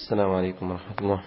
السلام عليكم ورحمة الله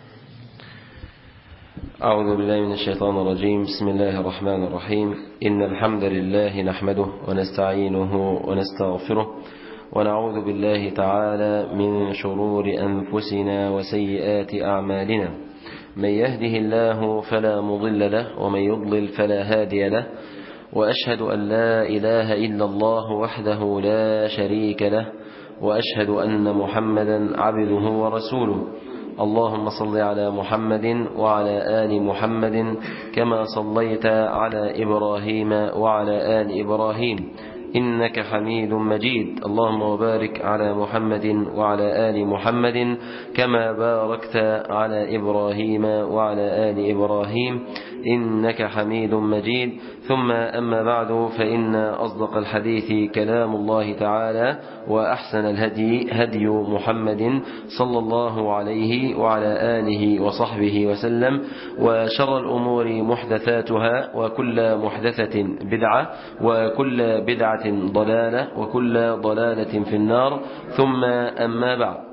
أعوذ بالله من الشيطان الرجيم بسم الله الرحمن الرحيم إن الحمد لله نحمده ونستعينه ونستغفره ونعوذ بالله تعالى من شرور أنفسنا وسيئات أعمالنا من يهده الله فلا مضل له ومن يضلل فلا هادي له وأشهد أن لا إله إلا الله وحده لا شريك له وأشهد أن محمدا عبده ورسوله اللهم صل على محمد وعلى آل محمد كما صليت على إبراهيم وعلى آل إبراهيم إنك حميد مجيد اللهم وبارك على محمد وعلى آل محمد كما باركت على إبراهيم وعلى آل إبراهيم إنك حميد مجيد ثم أما بعد فإن أصدق الحديث كلام الله تعالى وأحسن الهدي هدي محمد صلى الله عليه وعلى آله وصحبه وسلم وشر الأمور محدثاتها وكل محدثة بدعة وكل بدعة ضلالة وكل ضلالة في النار ثم أما بعد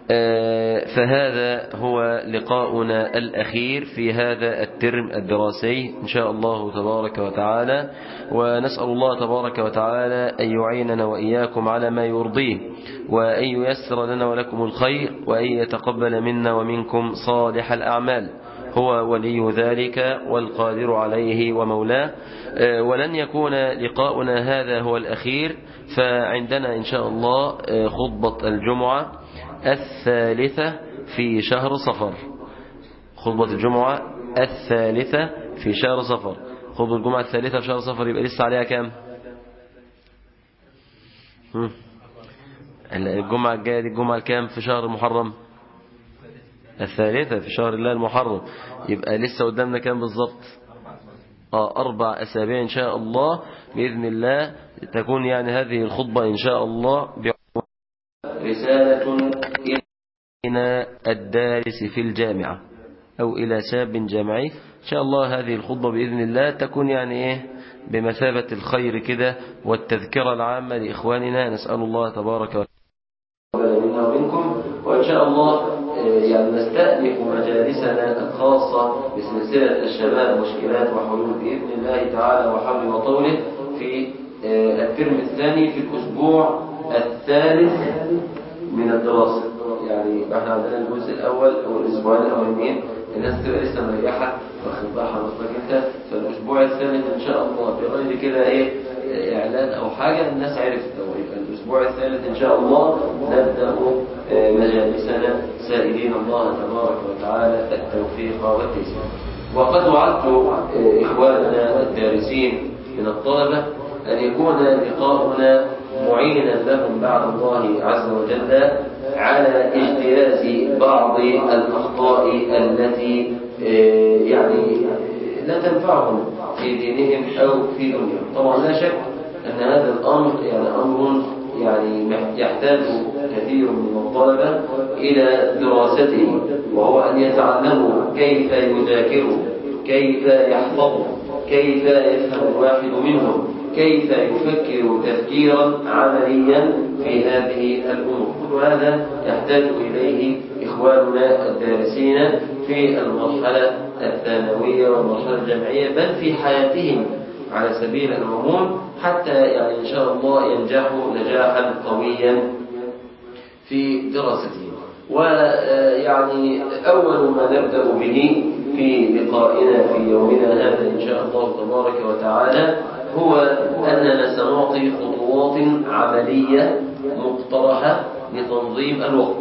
فهذا هو لقاؤنا الأخير في هذا الترم الدراسي إن شاء الله تبارك وتعالى ونسأل الله تبارك وتعالى أن يعيننا وإياكم على ما يرضيه وأن ييسر لنا ولكم الخير وأن يتقبل منا ومنكم صالح الأعمال هو ولي ذلك والقادر عليه ومولاه ولن يكون لقاؤنا هذا هو الأخير فعندنا إن شاء الله خطبة الجمعة الثالثة في شهر صفر خطبة الجمعة الثالثة في شهر صفر خطبة الجمعة الثالثة في شهر صفر يبقى لسه عليها كام الجمعة الجاية دي الجمعة الكام في شهر المحرم الثالثة في شهر الله المحرم يبقى لسه قدامنا كام بالظبط آه أربع أسابيع إن شاء الله بإذن الله تكون يعني هذه الخطبة إن شاء الله رسالة إلى الدارس في الجامعة أو إلى شاب جامعي إن شاء الله هذه الخطبة بإذن الله تكون يعني إيه بمثابة الخير كده والتذكرة العامة لإخواننا نسأل الله تبارك وتعالى منا ومنكم وإن شاء الله يعني نستأنف مجالسنا الخاصة بسلسلة الشباب مشكلات وحلول بإذن الله تعالى وحول وطوله في الترم الثاني في الأسبوع الثالث من الدراسة يعني احنا عندنا الجزء الأول أو الأسبوعين الأولين الناس تبقى لسه مريحة واخد بقى حضرتك أنت فالأسبوع الثالث إن شاء الله بغير كده إيه إعلان أو حاجة الناس عرفت أو يبقى الأسبوع الثالث إن شاء الله نبدأ مجالسنا سائلين الله تبارك وتعالى التوفيق والتيسير وقد وعدت إخواننا الدارسين من الطلبة أن يكون لقاؤنا معينا لهم بعد الله عز وجل على اجتياز بعض الأخطاء التي يعني لا تنفعهم في دينهم أو في دنياهم طبعا لا شك أن هذا الأمر يعني أمر يعني يحتاج كثير من الطلبة إلى دراسته وهو أن يتعلموا كيف يذاكروا كيف يحفظوا كيف يفهم الواحد منهم كيف يفكر تفكيرا عمليا في هذه الأمور كل هذا يحتاج إليه إخواننا الدارسين في المرحلة الثانوية والمرحلة الجامعية بل في حياتهم على سبيل العموم حتى يعني إن شاء الله ينجحوا نجاحا قويا في دراستهم ويعني أول ما نبدأ به في لقائنا في يومنا هذا إن شاء الله تبارك وتعالى هو أننا سنعطي خطوات عملية مقترحة لتنظيم الوقت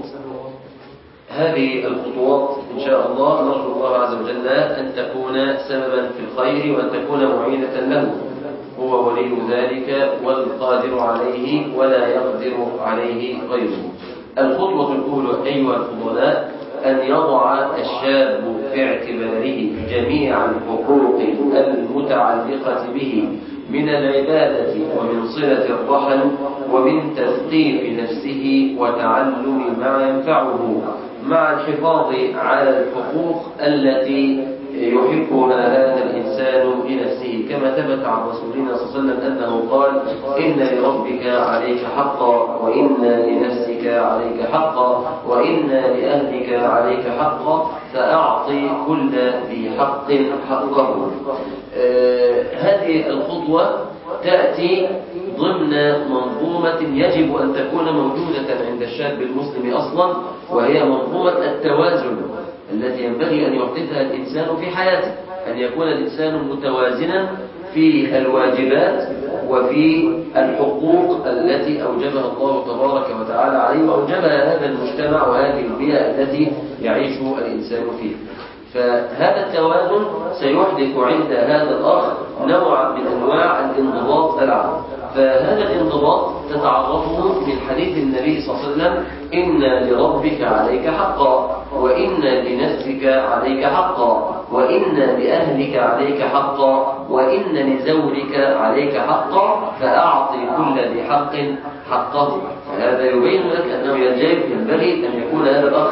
هذه الخطوات إن شاء الله نرجو الله عز وجل أن تكون سببا في الخير وأن تكون معينة له هو ولي ذلك والقادر عليه ولا يقدر عليه غيره الخطوة الأولى أيها الفضلاء أن يضع الشاب في اعتباره جميع الحقوق المتعلقة به من العبادة ومن صلة الرحم ومن تثقيف نفسه وتعلم ما ينفعه مع الحفاظ على الحقوق التي يحبها هذا الإنسان لنفسه كما ثبت عن رسولنا صلى الله عليه وسلم أنه قال إن لربك عليك حقا وإن لنفسك عليك حقا وإن لأهلك عليك حقا فأعطي كل ذي حق حقه آه هذه الخطوة تأتي ضمن منظومة يجب أن تكون موجودة عند الشاب المسلم أصلا وهي منظومة التوازن التي ينبغي أن يحدثها الإنسان في حياته أن يكون الإنسان متوازنا في الواجبات وفي الحقوق التي أوجبها الله تبارك وتعالى عليه وأوجبها هذا المجتمع وهذه البيئة التي يعيش الإنسان فيها فهذا التوازن سيحدث عند هذا الأخ نوع من أنواع الانضباط العام فهذا الانضباط تتعرفه من حديث النبي صلى الله عليه وسلم إن لربك عليك حقا وإن لنفسك عليك حقا وإن لأهلك عليك حقا وإن لزوجك عليك حقا فأعطي كل ذي حق حقه فهذا يبين لك أنه يجب ينبغي أن يكون هذا الأخ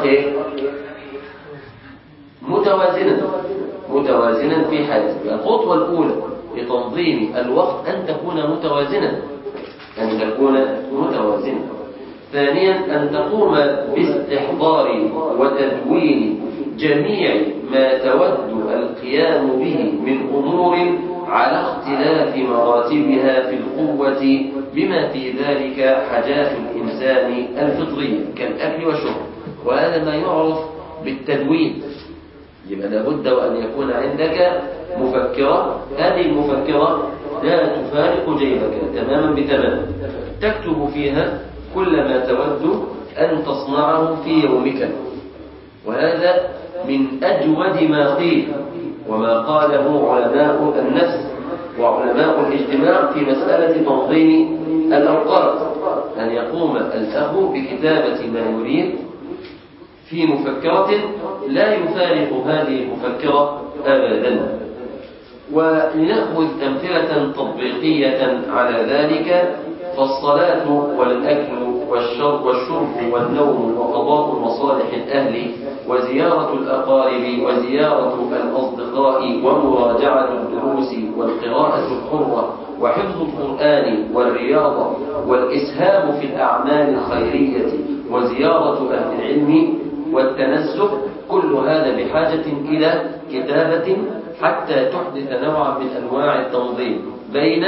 متوازنا متوازنا في حياته الخطوة الأولى لتنظيم الوقت أن تكون متوازنا أن تكون متوازنا ثانيا أن تقوم باستحضار وتدوين جميع ما تود القيام به من أمور على اختلاف مراتبها في القوة بما في ذلك حاجات الإنسان الفطرية كالأكل والشرب وهذا ما يعرف بالتدوين يبقى لابد وأن يكون عندك مفكرة هذه المفكرة لا تفارق جيبك تماما بتمام تكتب فيها كل ما تود أن تصنعه في يومك وهذا من أجود ما قيل وما قاله علماء النفس وعلماء الاجتماع في مسألة تنظيم الأوقات أن يقوم الأخ بكتابة ما يريد في مفكرة لا يفارق هذه المفكرة أبدا ولنأخذ أمثلة تطبيقية على ذلك فالصلاة والأكل والشرب, والشرب والنوم وقضاء مصالح الأهل وزيارة الأقارب وزيارة الأصدقاء ومراجعة الدروس والقراءة الحرة وحفظ القرآن والرياضة والإسهام في الأعمال الخيرية وزيارة أهل العلم والتنزه كل هذا بحاجة إلى كتابة حتى تحدث نوعا من أنواع التنظيم بين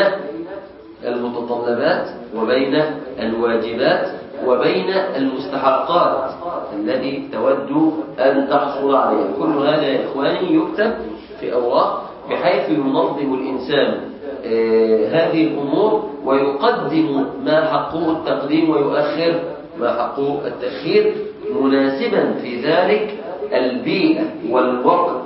المتطلبات وبين الواجبات وبين المستحقات التي تود أن تحصل عليها كل هذا يا إخواني يكتب في أوراق بحيث ينظم الإنسان آه هذه الأمور ويقدم ما حقه التقديم ويؤخر ما حقه التأخير مناسبا في ذلك البيئة والوقت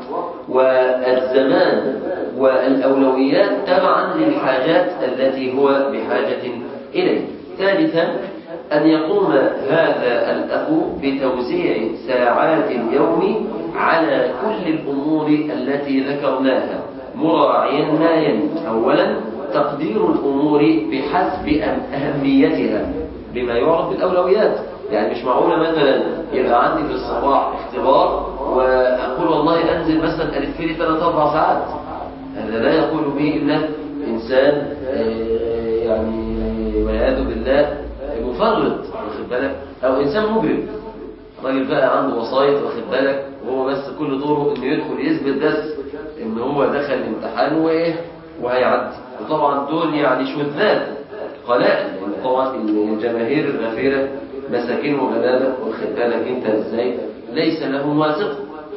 والزمان والأولويات تبعا للحاجات التي هو بحاجة إليه ثالثا أن يقوم هذا الأخ بتوزيع ساعات اليوم على كل الأمور التي ذكرناها مراعيا ما يلي أولا تقدير الأمور بحسب أهميتها بما يعرف بالأولويات يعني مش معقولة مثلا يبقى عندي في الصباح اختبار وأقول والله أنزل مثلا ألف لي ثلاث أربع ساعات هذا لا يقول به إلا إنسان يعني والعياذ بالله مفرط واخد بالك أو إنسان مجرم راجل بقى عنده وسايط واخد بالك وهو بس كل دوره إنه يدخل يثبت بس إن هو دخل الامتحان وإيه وهيعدي وطبعا دول يعني شذاذ قلائل لأن طبعا الجماهير الغفيرة مساكين وغلابة واخد بالك انت ازاي ليس لهم واثق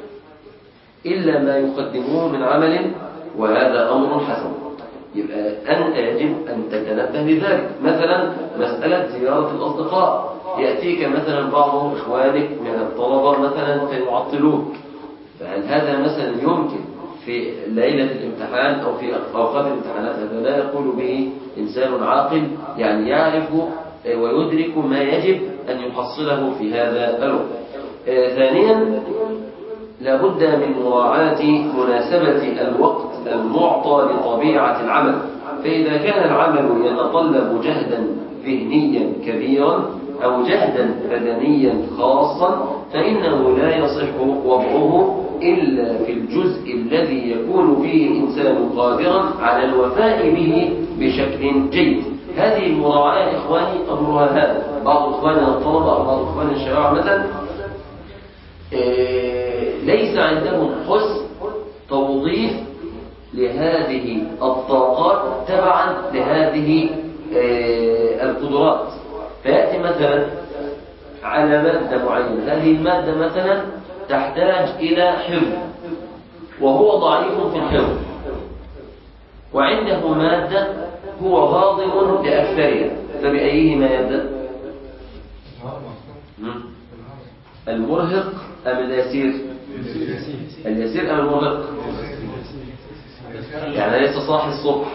إلا ما يقدموه من عمل وهذا أمر حسن يبقى أنت يجب أن تتنبه لذلك مثلا مسألة زيارة الأصدقاء يأتيك مثلا بعض إخوانك من الطلبة مثلا فيعطلوك فهل هذا مثلا يمكن في ليلة الامتحان أو في أوقات الامتحانات هذا لا يقول به إنسان عاقل يعني يعرف ويدرك ما يجب أن يحصله في هذا الوقت آه ثانيا لابد من مراعاة مناسبة الوقت المعطى لطبيعة العمل فإذا كان العمل يتطلب جهدا ذهنيا كبيرا أو جهدا بدنيا خاصا فإنه لا يصح وضعه إلا في الجزء الذي يكون فيه الإنسان قادرا على الوفاء به بشكل جيد هذه المراعاة يا إخواني أمرها هذا بعض إخواننا الطلبة أو بعض إخواننا الشباب مثلا ليس عندهم حسن توظيف لهذه الطاقات تبعا لهذه القدرات فيأتي مثلا على مادة معينة هذه المادة مثلا تحتاج إلى حفظ وهو ضعيف في الحفظ وعنده مادة هو غاضب لأكثرها فبأيهما يبدأ المرهق أم اليسير اليسير أم المرهق يعني ليس صاحي الصبح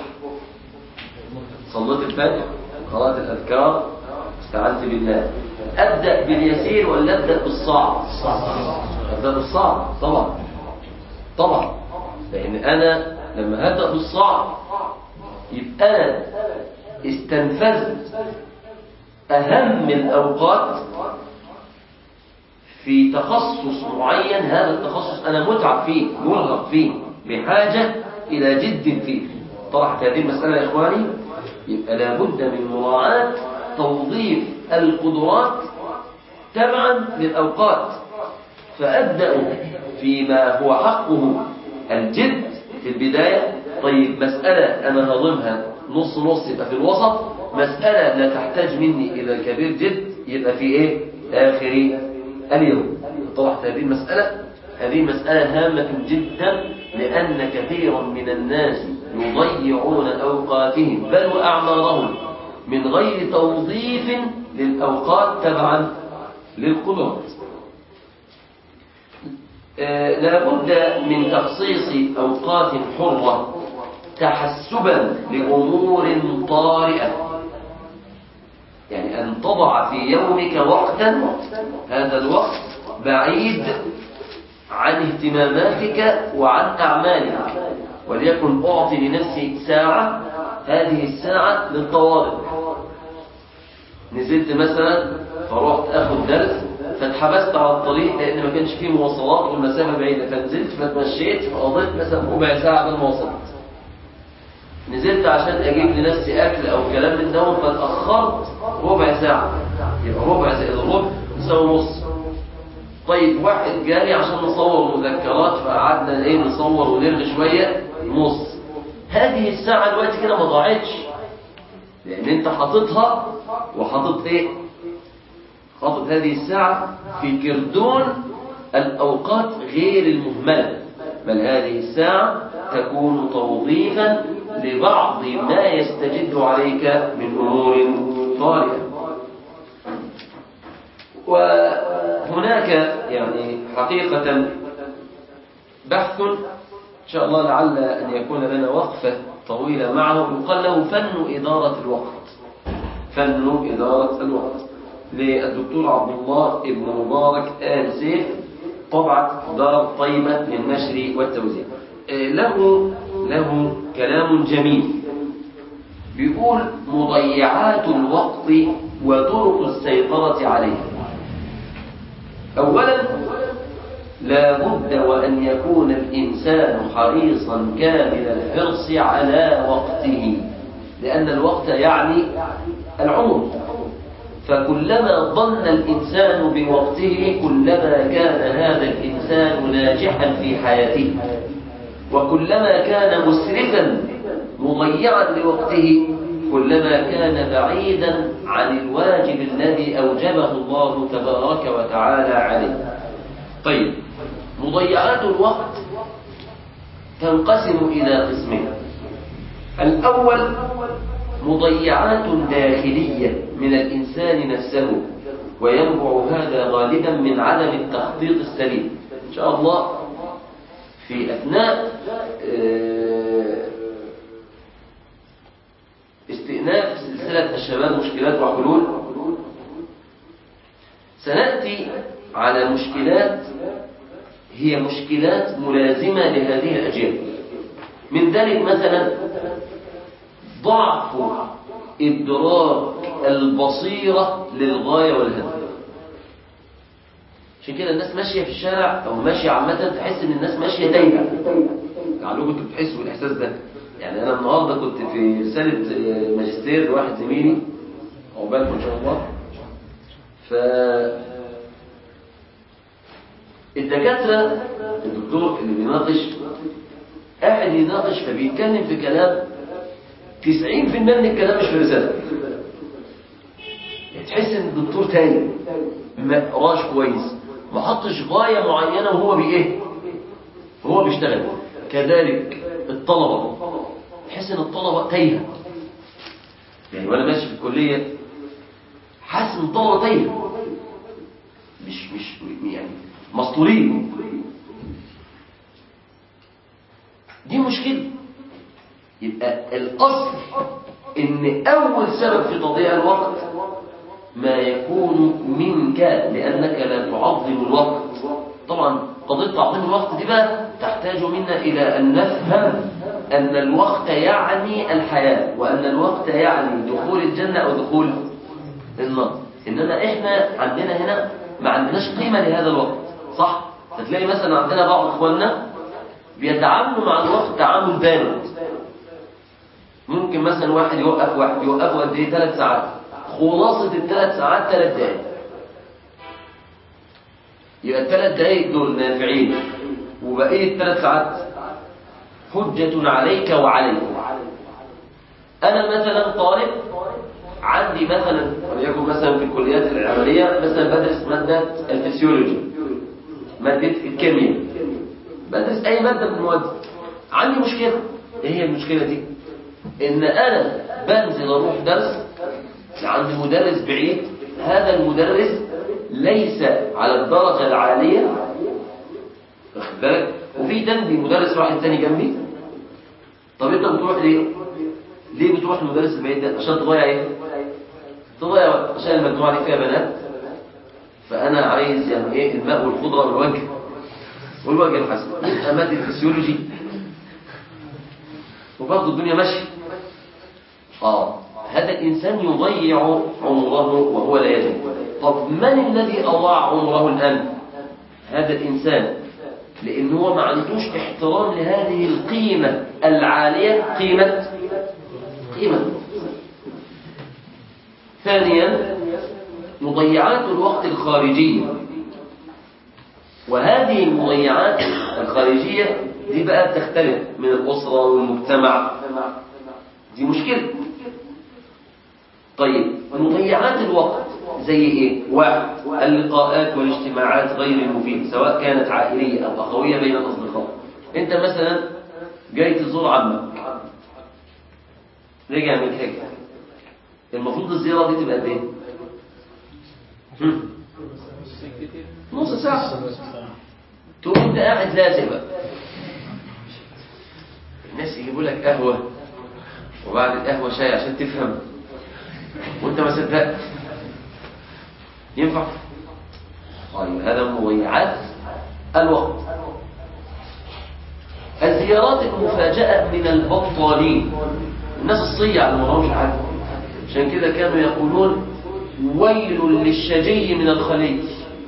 صليت الفجر قرأت الأذكار استعنت بالله أبدأ باليسير ولا أبدأ بالصعب أبدأ بالصعب طبعا طبعا لأن أنا لما هبدأ بالصعب يبقى أنا استنفذت أهم الأوقات في تخصص معين هذا التخصص أنا متعب فيه مرهق فيه بحاجة إلى جد فيه طرحت هذه المسألة يا إخواني يبقى لابد من مراعاة توظيف القدرات تبعا للأوقات فأبدأ فيما هو حقه الجد في البداية طيب مسألة أنا هضمها نص نص يبقى في الوسط مسألة لا تحتاج مني إلى كبير جد يبقى في إيه آخر اليوم طرحت هذه المسألة هذه مسألة هامة جدا لأن كثيرا من الناس يضيعون أوقاتهم بل وأعمارهم من غير توظيف للأوقات تبعا للقدرات آه لابد من تخصيص أوقات حرة تحسبا لأمور طارئة يعني أن تضع في يومك وقتا هذا الوقت بعيد عن اهتماماتك وعن أعمالك وليكن أعطي لنفسي ساعة هذه الساعة للطوارئ نزلت مثلا فرحت أخذ درس فاتحبست على الطريق لأن ما كانش فيه مواصلات والمسافة بعيدة فنزلت فتمشيت فقضيت مثلا ربع ساعة قبل ما وصلت نزلت عشان أجيب لنفسي أكل أو كلام من دون فاتأخرت ربع ساعة يبقى ربع زائد الربع يساوي نص طيب واحد جالي عشان نصور مذكرات فقعدنا ايه نصور ونرغي شوية نص هذه الساعة دلوقتي كده ما ضاعتش لأن أنت حاططها وحاطط إيه؟ حاطط هذه الساعة في كردون الأوقات غير المهملة بل هذه الساعة تكون توظيفا لبعض ما يستجد عليك من أمور طارئة وهناك يعني حقيقة بحث إن شاء الله لعل أن يكون لنا وقفة طويلة معه يقال له فن إدارة الوقت فن إدارة الوقت للدكتور عبد الله ابن مبارك آل سيف طبعة دار طيبة للنشر والتوزيع له له كلام جميل بيقول مضيعات الوقت وطرق السيطرة عليه أولا لا بد وأن يكون الإنسان حريصا كامل الحرص على وقته لأن الوقت يعني العمر فكلما ظن الإنسان بوقته كلما كان هذا الإنسان ناجحا في حياته وكلما كان مسرفا مضيعا لوقته كلما كان بعيدا عن الواجب الذي أوجبه الله تبارك وتعالى عليه طيب مضيعات الوقت تنقسم إلى قسمين الأول مضيعات داخلية من الإنسان نفسه وينبع هذا غالبا من عدم التخطيط السليم إن شاء الله في أثناء استئناف سلسلة الشباب مشكلات وحلول سنأتي على مشكلات هي مشكلات ملازمة لهذه الأجيال من ذلك مثلا ضعف إدراك البصيرة للغاية والهدف عشان كده الناس ماشيه في الشارع او ماشيه عامه تحس ان الناس ماشيه تايهه لعلكم انتوا بتحسوا بالاحساس ده يعني انا النهارده كنت في رساله آه، ماجستير لواحد زميلي عقبالكم ان شاء الله ف الدكاتره الدكتور اللي بيناقش قاعد يناقش فبيتكلم في كلام 90% من الكلام مش في رساله يعني تحس ان الدكتور تايه ما قراش كويس ما حطش غايه معينه وهو بايه وهو بيشتغل كذلك الطلبه تحس ان الطلبه تايهه يعني وانا ماشي في الكليه حاسس ان الطلبه تايهه مش مش يعني مسطولين دي مشكله يبقى الاصل ان اول سبب في تضييع الوقت ما يكون منك لانك لا تعظم الوقت طبعا قضيه تعظيم الوقت دي بقى تحتاج منا الى ان نفهم ان الوقت يعني الحياه وان الوقت يعني دخول الجنه او دخول النار انما احنا عندنا هنا ما عندناش قيمه لهذا الوقت صح هتلاقي مثلا عندنا بعض اخواننا بيتعاملوا مع الوقت تعامل بارد ممكن مثلا واحد يوقف واحد يوقفه قد ايه ثلاث ساعات خلاصة الثلاث ساعات ثلاث دقايق يبقى الثلاث دقايق دول نافعين وبقية الثلاث ساعات حجة عليك وعليك أنا مثلا طالب عندي مثلا وليكن مثلا في الكليات العملية مثلا بدرس مادة الفسيولوجي مادة الكيمياء بدرس أي مادة من المواد عندي مشكلة إيه هي المشكلة دي؟ إن أنا بنزل أروح درس عند مدرس بعيد هذا المدرس ليس على الدرجة العالية واخد بالك وفي جنبي مدرس واحد تاني جنبي طب انت بتروح ليه؟ ليه بتروح للمدرس البعيد ده؟ عشان تضيع ايه؟ تضيع وقت عشان المجموعة دي فيها بنات فأنا عايز يعني ايه الماء والخضرة والوجه والوجه الحسن يبقى مادة الفسيولوجي وبرضه الدنيا ماشية اه هذا الإنسان يضيع عمره وهو لا يدري طب من الذي أضاع عمره الآن هذا الإنسان لأن هو ما عندوش احترام لهذه القيمة العالية قيمة قيمة ثانيا مضيعات الوقت الخارجية وهذه المضيعات الخارجية دي بقى تختلف من الأسرة والمجتمع دي مشكلة طيب مضيعات الوقت زي ايه واحد اللقاءات والاجتماعات غير المفيدة سواء كانت عائلية أو أخوية بين الأصدقاء أنت مثلا جاي تزور عمك رجع من الحج المفروض الزيارة دي تبقى قد ايه؟ هم؟ نص ساعة تقوم انت قاعد لازق بقى الناس يجيبوا لك قهوة وبعد القهوة شاي عشان تفهم وانت ما صدقت ينفع طيب هذا مضيعات الوقت الزيارات المفاجأة من البطالين الناس الصيع اللي ما لهمش حاجة عشان كده كانوا يقولون ويل للشجي من الخلي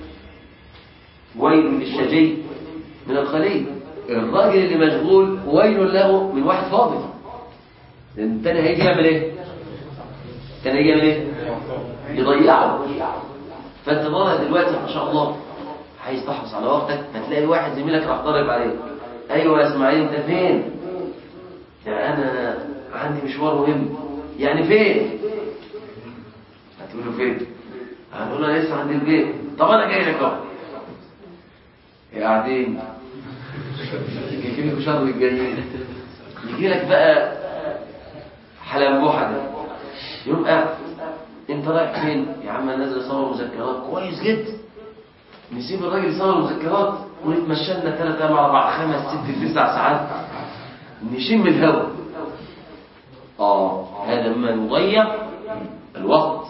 ويل للشجي من الخلي الراجل اللي مشغول ويل له من واحد فاضي لان التاني هيجي يعمل ايه كان يجي يعمل ايه يضيعه فانت ضايع دلوقتي ما شاء الله عايز تحرص على وقتك هتلاقي واحد زميلك راح ضارب عليك ايوه يا اسماعيل انت فين ده انا عندي مشوار مهم يعني فين هتقول له فين هتقول له انا لسه عند البيت طب انا جاي لك اهو قاعدين يجي لك شر الجايين يجي لك بقى حلمبوحه ده يوم قاعد انت رايح فين يا عم انا نازل اصور مذكرات كويس جدا نسيب الراجل يصور مذكرات ونتمشى لنا 3 4 5 6 9 ساعات نشم الهواء اه هذا مما يضيع الوقت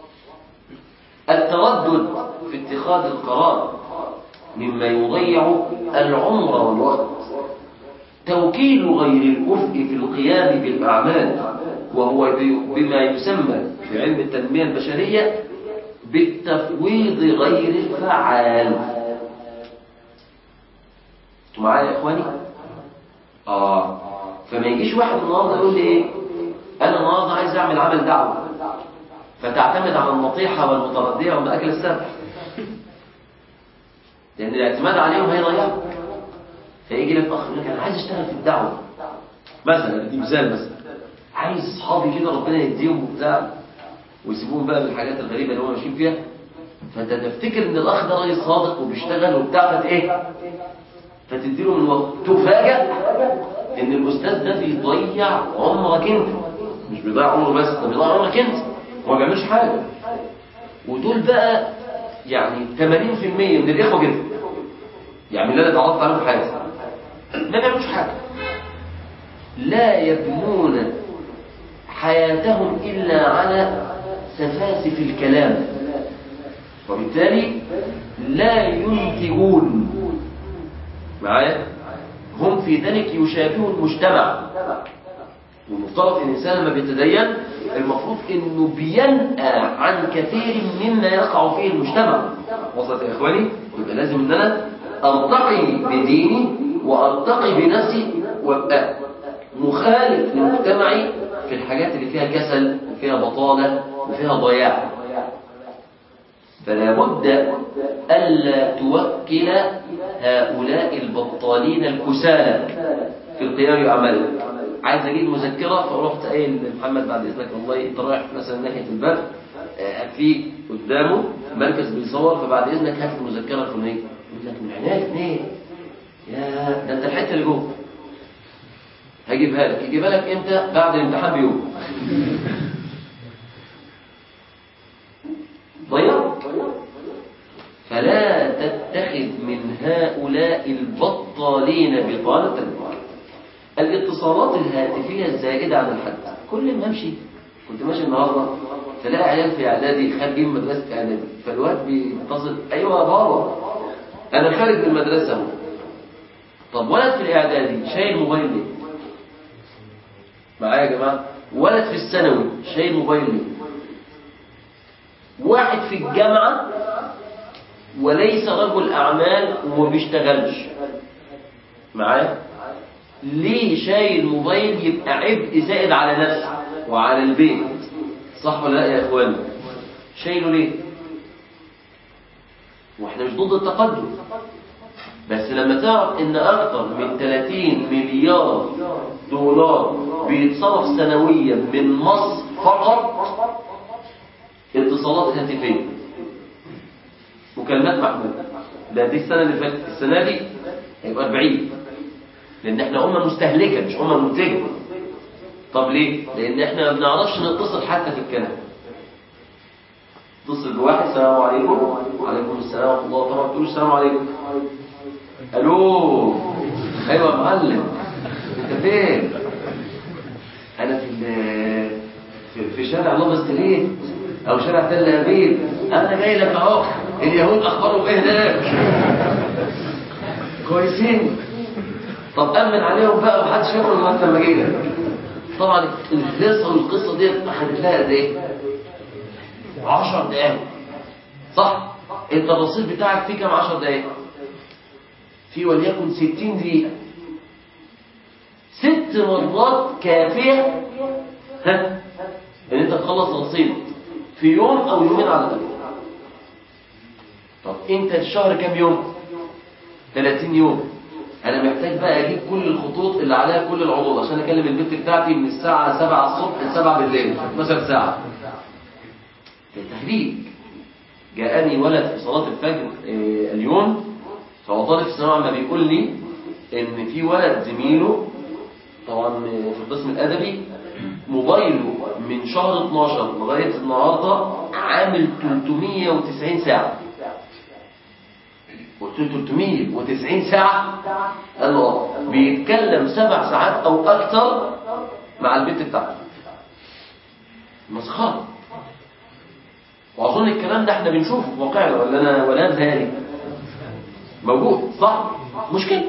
التردد في اتخاذ القرار مما يضيع العمر والوقت توكيل غير الكفء في القيام بالأعمال وهو بما يسمى في علم التنمية البشرية بالتفويض غير الفعال انتوا معايا يا اخواني اه فما يجيش واحد النهارده يقول لي ايه انا النهارده عايز اعمل عمل دعوه فتعتمد على النطيحه والمترديه والاكل السبح لان الاعتماد عليهم هيضيعك فيجي لك اخ يقول لك انا عايز اشتغل في الدعوه مثلا دي مثال مثلا عايز اصحابي كده ربنا يهديهم وبتاع ويسيبوهم بقى بالحاجات الغريبه اللي هم ماشيين فيها فانت تفتكر ان الاخ ده راجل صادق وبيشتغل وبتاع فت ايه فتديله من الوقت تفاجأ ان الاستاذ ده بيضيع عمرك انت مش بيضيع عمره بس ده بيضيع عمرك انت هو ما بيعملش حاجه ودول بقى يعني 80% من الاخوه كده يعني اللي انا اتعرفت عليهم في حياتي ما بيعملوش حاجه لا يبنون حياتهم الا على سفاسف الكلام وبالتالي لا ينتجون معايا هم في ذلك يشابهوا المجتمع والمفترض ان الانسان لما بيتدين المفروض انه بينأى عن كثير مما يقع فيه المجتمع وصلت يا اخواني يبقى لازم ان انا ارتقي بديني وارتقي بنفسي وابقى مخالف لمجتمعي في الحاجات اللي فيها كسل وفيها بطاله وفيها ضياع فلا بد ألا توكل هؤلاء البطالين الكسالى في القيام بأعمالهم عايز أجيب مذكرة فرحت قايل لمحمد بعد إذنك والله أنت رايح مثلا ناحية الباب في قدامه مركز بيصور فبعد إذنك هات المذكرة الفلانية يقول لك من عناية اثنين يا ده أنت الحتة اللي جوه هجيبها لك يجيبها لك إمتى بعد الامتحان بيوم ضيعت فلا تتخذ من هؤلاء البطالين بطالة الاتصالات الهاتفية الزائدة عن الحد كل ما امشي كنت ماشي النهارده تلاقي عيال في اعدادي خارجين من مدرسه اعدادي فالواد بيتصل ايوه يا بابا انا خارج من المدرسه اهو طب ولد في الاعدادي شايل موبايل ليه؟ معايا يا جماعه ولد في الثانوي شايل موبايل ليه؟ واحد في الجامعة وليس رجل أعمال وما بيشتغلش معايا ليه شايل موبايل يبقى عبء زائد على نفسه وعلى البيت صح ولا لا يا اخوان شايله ليه واحنا مش ضد التقدم بس لما تعرف ان اكتر من 30 مليار دولار بيتصرف سنويا من مصر فقط اتصالات هاتفية مكالمات محمولة لا دي السنة اللي فاتت السنة دي هيبقى 40 لأن احنا أمة مستهلكة مش أمة منتجة طب ليه؟ لأن احنا ما بنعرفش نتصل حتى في الكلام اتصل بواحد السلام عليكم وعليكم السلام ورحمة الله طبعا تقول السلام عليكم الو ايوه يا معلم انت فين؟ انا في في, في شارع لوب ستريت او شارع تل ابيب انا جاي لك اهو اليهود اخبارهم ايه هناك كويسين طب امن عليهم بقى ومحدش ياكل لغايه لما اجي لك طبعا القصه والقصه دي اخذت لها قد ايه 10 دقايق صح انت الرصيد بتاعك فيه كام 10 دقايق في وليكن 60 دقيقه ست مرات كافيه ها ان انت تخلص رصيد في يوم او يومين على الاقل طب انت الشهر كام يوم 30 يوم انا محتاج بقى اجيب كل الخطوط اللي عليها كل العروض عشان اكلم البنت بتاعتي من الساعه 7 الصبح ل 7 بالليل 12 ساعه ده تهريج جاءني ولد في صلاه الفجر آه، اليوم فهو طالب في الثانويه العامه بيقول لي ان في ولد زميله طبعا في القسم الادبي موبايله من شهر 12 لغايه النهارده عامل 390 ساعه قلت له 390 ساعة قال له اه بيتكلم سبع ساعات أو أكثر مع البنت بتاعته مسخرة وأظن الكلام ده احنا بنشوفه في واقعنا ولا أنا ولا أنا ذهني موجود صح مشكلة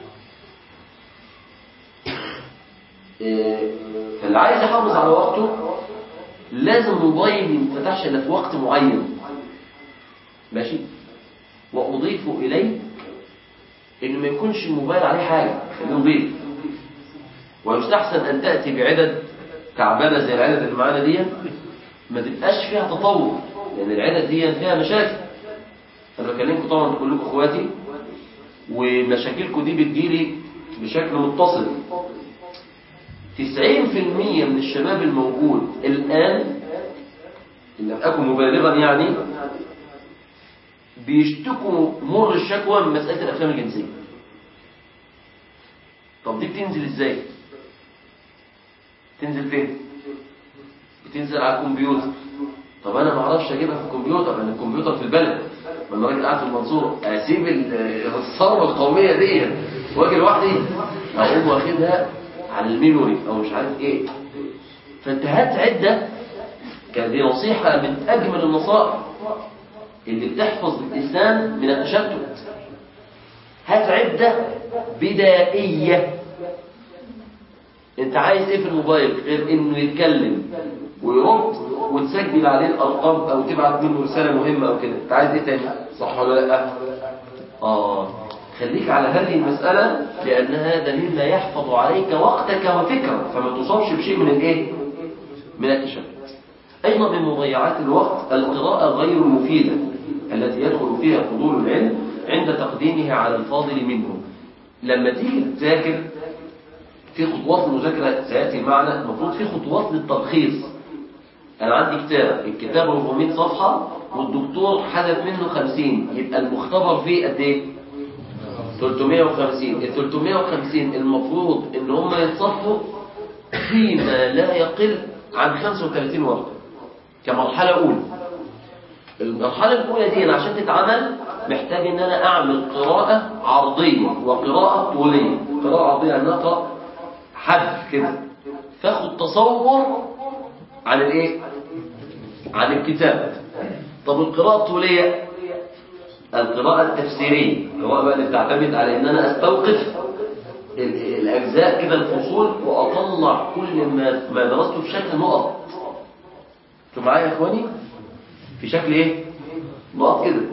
إيه، فاللي عايز يحافظ على وقته لازم موبايل ما ينفتحش الا في وقت معين ماشي وأضيف إليه إنه ما يكونش الموبايل عليه حاجة خليه نضيف ويستحسن أن تأتي بعدد تعبانة زي العدد اللي معانا دي ما تبقاش فيها تطور لأن العدد دي فيها مشاكل أنا بكلمكم طبعا انتوا كلكم إخواتي ومشاكلكم دي بتجيلي بشكل متصل 90% من الشباب الموجود الآن إن لم أكن مبالغا يعني بيشتكوا مر الشكوى من مسألة الأفلام الجنسية طب دي بتنزل إزاي؟ تنزل فين؟ بتنزل على الكمبيوتر طب أنا ما أعرفش أجيبها في الكمبيوتر لأن الكمبيوتر في البلد ما أنا راجل قاعد في المنصورة أسيب الثروة القومية دي وأجي لوحدي أقوم واخدها على الميموري أو مش عارف إيه فأنت هات عدة كان دي نصيحة من أجمل النصائح اللي بتحفظ الإنسان من التشتت هات عدة بدائية انت عايز ايه في الموبايل غير انه يتكلم ويرد وتسجل عليه الارقام او تبعت منه رسالة مهمة او كده انت عايز ايه تاني صح ولا لا اه خليك على هذه المسألة لأن هذا مما يحفظ عليك وقتك وفكرك فما تصابش بشيء من الايه من التشتت أيضا من مضيعات الوقت القراءة غير المفيدة التي يدخل فيها فضول العلم عند تقديمه على الفاضل منه لما تيجي تذاكر في خطوات المذاكرة سيأتي معنا المفروض في خطوات للتلخيص أنا عندي كتاب الكتاب 400 صفحة والدكتور حذف منه 50 يبقى المختبر فيه قد إيه؟ 350 ال 350 المفروض إن هم يتصفوا فيما لا يقل عن 35 ورقة كمرحلة أولى المرحلة الأولى دي عشان تتعمل محتاج إن أنا أعمل قراءة عرضية وقراءة طولية قراءة عرضية يعني نقرأ حذف كده فاخد تصور عن الايه عن الكتاب طب القراءة الطولية القراءة التفسيرية القراءة بقى اللي بتعتمد على ان انا استوقف ال- الاجزاء كده الفصول واطلع كل ما ما درسته في شكل نقط انتوا معايا يا اخواني في شكل ايه نقط كده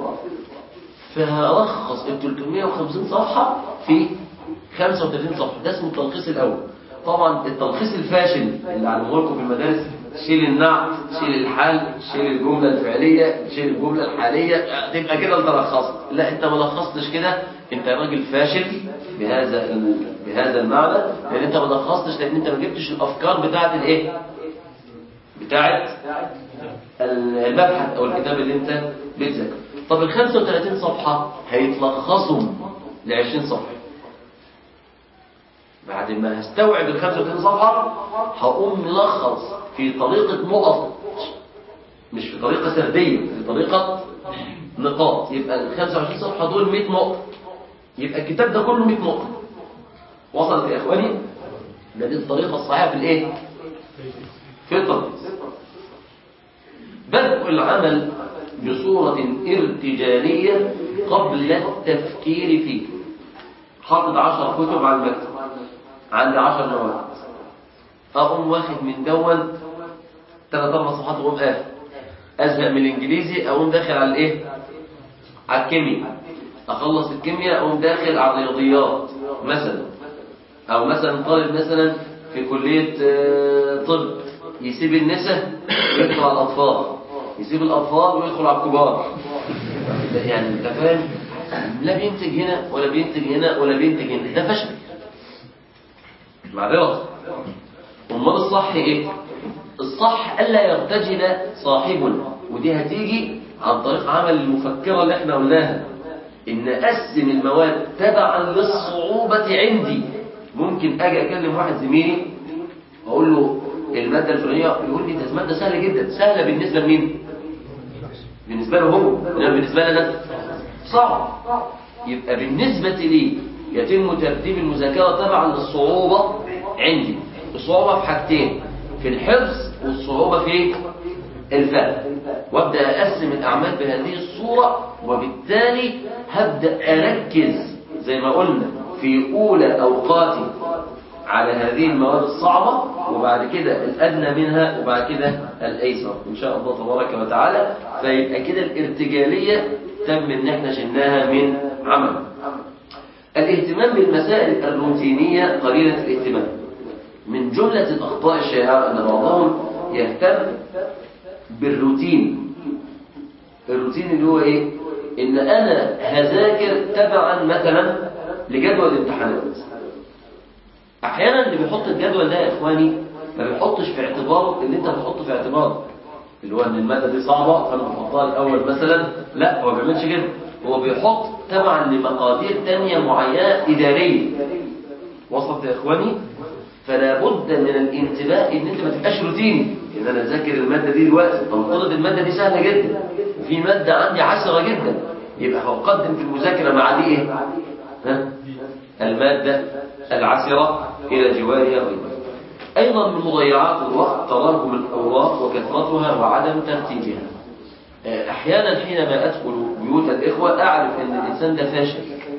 فهلخص ال 350 صفحة في 35 صفحة ده اسمه التلخيص الأول طبعا التلخيص الفاشل اللي علموه لكم في المدارس شيل النعت شيل الحال شيل الجملة الفعلية شيل الجملة الحالية تبقى كده انت لخصت لا انت ما لخصتش كده انت راجل فاشل بهذا ال... بهذا المعنى لان انت ما لخصتش لان انت ما جبتش الافكار بتاعت الايه بتاعت المبحث او الكتاب اللي انت بتذاكره طب ال 35 صفحة هيتلخصوا ل 20 صفحة بعد ما هستوعب ال 35 صفحة هقوم ملخص في طريقة نقط مش في طريقة سردية في طريقة نقاط يبقى ال 25 صفحة دول 100 نقطة يبقى الكتاب ده كله 100 نقطة وصلت يا اخواني ده دي الطريقة الصحيحة في الايه في التلخيص بدء العمل بصورة ارتجالية قبل التفكير فيه حاطط عشر كتب على المكتب عندي عشر مواد أقوم واخد من دون ثلاث أربع صفحات وأقوم قافل أزهق من الإنجليزي أقوم داخل على الإيه؟ على الكيمياء أخلص الكيمياء أقوم داخل على الرياضيات مثلا أو مثلا طالب مثلا في كلية آه، طب يسيب النساء ويدخل على الأطفال يسيب الأطفال ويدخل على الكبار يعني أنت فاهم لا بينتج هنا ولا بينتج هنا ولا بينتج هنا ده فشل معذرة أمال الصح إيه؟ الصح ألا يرتجل صاحبنا ودي هتيجي عن طريق عمل المفكرة اللي احنا قلناها إن أقسم المواد تبعا للصعوبة عندي ممكن أجي أكلم واحد زميلي أقول له المادة الفلانية يقول لي ده مادة سهلة جدا سهلة بالنسبة لمين؟ بالنسبة له هو إنما بالنسبة لنا صعب يبقى بالنسبة لي يتم ترتيب المذاكرة تبعا للصعوبة عندي الصعوبة في حاجتين في الحفظ والصعوبة في الفهم وابدأ أقسم الأعمال بهذه الصورة وبالتالي هبدأ أركز زي ما قلنا في أولى أوقاتي على هذه المواد الصعبة وبعد كده الأدنى منها وبعد كده الأيسر إن شاء الله تبارك وتعالى فيبقى كده الارتجالية تم إن احنا شلناها من عمل الاهتمام بالمسائل الروتينية قليلة الاهتمام من جملة الأخطاء الشائعة أن بعضهم يهتم بالروتين الروتين اللي هو إيه؟ إن أنا هذاكر تبعا مثلا لجدول الامتحانات أحيانا اللي بيحط الجدول ده يا إخواني ما بيحطش في اعتباره اللي أنت بتحطه في اعتبارك اللي هو ان المادة دي صعبة فانا بحطها الاول مثلا لا هو ما بيعملش كده هو بيحط تبعا لمقادير تانية معينة إدارية وصلت يا إخواني فلا بد من الانتباه ان انت ما تبقاش روتيني ان انا اذاكر المادة دي دلوقتي طب افترض المادة دي سهلة جدا وفي مادة عندي عسرة جدا يبقى هقدم في المذاكرة مع دي ايه ها؟ المادة العسرة الى جوارها غيرها أيضا من مضيعات الوقت تراكم الأوراق وكثرتها وعدم ترتيبها أحيانا حينما أدخل بيوت الإخوة أعرف أن الإنسان ده فاشل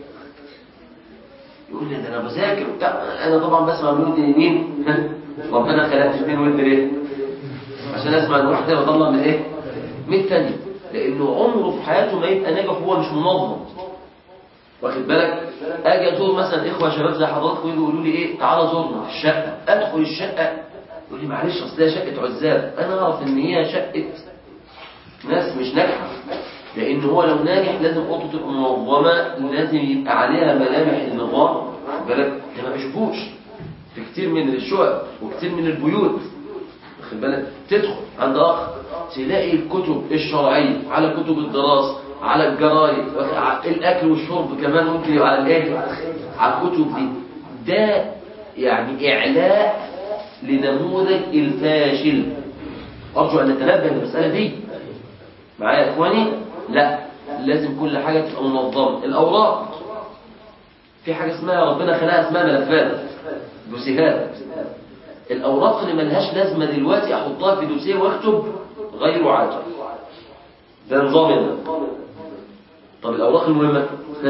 يقول لي ده أنا بذاكر وبتاع أنا طبعا بسمع من ودني يمين ربنا خلقت اثنين ودن ليه؟ عشان أسمع من واحدة وأطلع من إيه؟ من الثانية لأنه عمره في حياته ما يبقى ناجح وهو مش منظم واخد بالك اجي ازور مثلا اخوه شباب زي حضراتكم يجوا يقولوا لي ايه تعالى زورنا في الشقه ادخل الشقه يقول لي معلش اصل هي شقه عزاب انا اعرف ان هي شقه ناس مش ناجحه لان هو لو ناجح لازم اوضته تبقى منظمه لازم يبقى عليها ملامح النظام واخد بالك ده ما بيشوفوش في كتير من الشقق وكتير من البيوت واخد بالك تدخل عند اخ تلاقي الكتب الشرعيه على كتب الدراسه على الجرايد الاكل والشرب كمان ممكن يبقى على الايه على الكتب دي ده يعني اعلاء لنموذج الفاشل ارجو ان نتنبه للمساله دي معايا يا اخواني لا لازم كل حاجه تبقى منظمه الاوراق في حاجه اسمها ربنا خلقها اسمها ملفات دوسيهات الاوراق اللي ملهاش لازمه دلوقتي احطها في دوسيه واكتب غير عاجل ده نظام طب الأوراق المهمة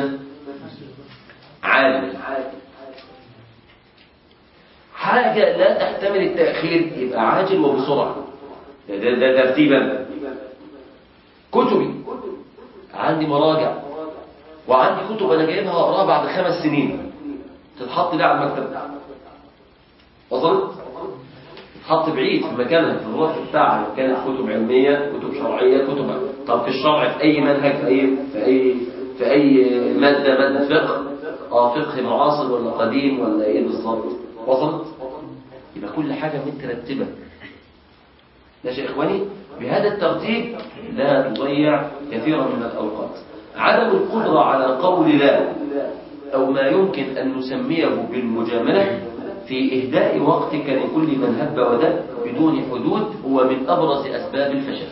عالي حاجة لا تحتمل التأخير يبقى عاجل وبسرعة ده, ده, ده ترتيبا كتبي عندي مراجع وعندي كتب أنا جايبها أقراها بعد خمس سنين تتحط ليه على المكتب وصلت؟ تتحط بعيد في مكانها في الرف بتاعها كانت كتب علمية كتب شرعية كتب طب في الشرع في أي منهج في أي في أي في أي مادة مادة فقه اه فقه معاصر ولا قديم ولا إيه بالظبط وصلت يبقى كل حاجة مترتبة ماشي يا إخواني بهذا الترتيب لا تضيع كثيرا من الأوقات عدم القدرة على قول لا أو ما يمكن أن نسميه بالمجاملة في إهداء وقتك لكل من هب ودب بدون حدود هو من أبرز أسباب الفشل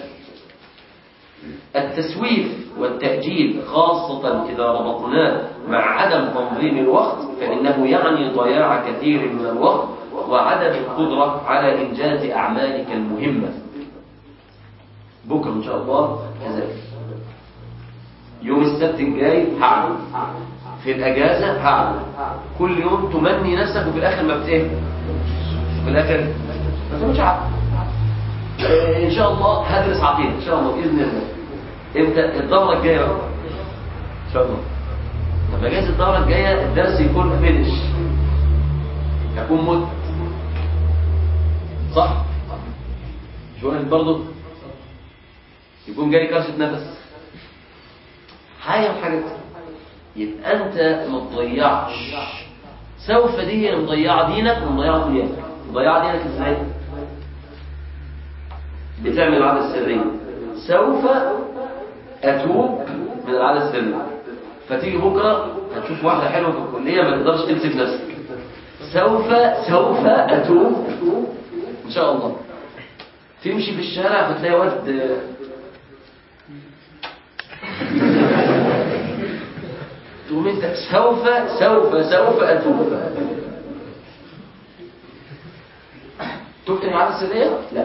التسويف والتأجيل خاصة إذا ربطناه مع عدم تنظيم الوقت فإنه يعني ضياع كثير من الوقت وعدم القدرة على إنجاز أعمالك المهمة بكرة إن شاء الله كذلك يوم السبت الجاي هعمل في الأجازة هعمل كل يوم تمني نفسك وفي الآخر ما بتيه في الآخر ما تعملش عقل إن شاء الله هدرس عقيدة إن شاء الله بإذن الله إمتى الدورة الجاية بقى إن شاء الله لما جايز الدورة الجاية الدرس يكون فينش يكون مت صح شو برضه يكون جاي كرشة نفس حاجة وحاجة يبقى أنت ما تضيعش سوف دي مضيعة دينك ومضيعة دنياك مضيعة دينك ازاي؟ بتعمل العادة السرية سوف أتوب من العادة السرية فتيجي بكرة هتشوف واحدة حلوة في الكلية ما تقدرش تمسك نفسك سوف سوف أتوب إن شاء الله تمشي في الشارع فتلاقي واد تقوم انت سوف سوف سوف اتوب تبت من العادة السرية؟ لا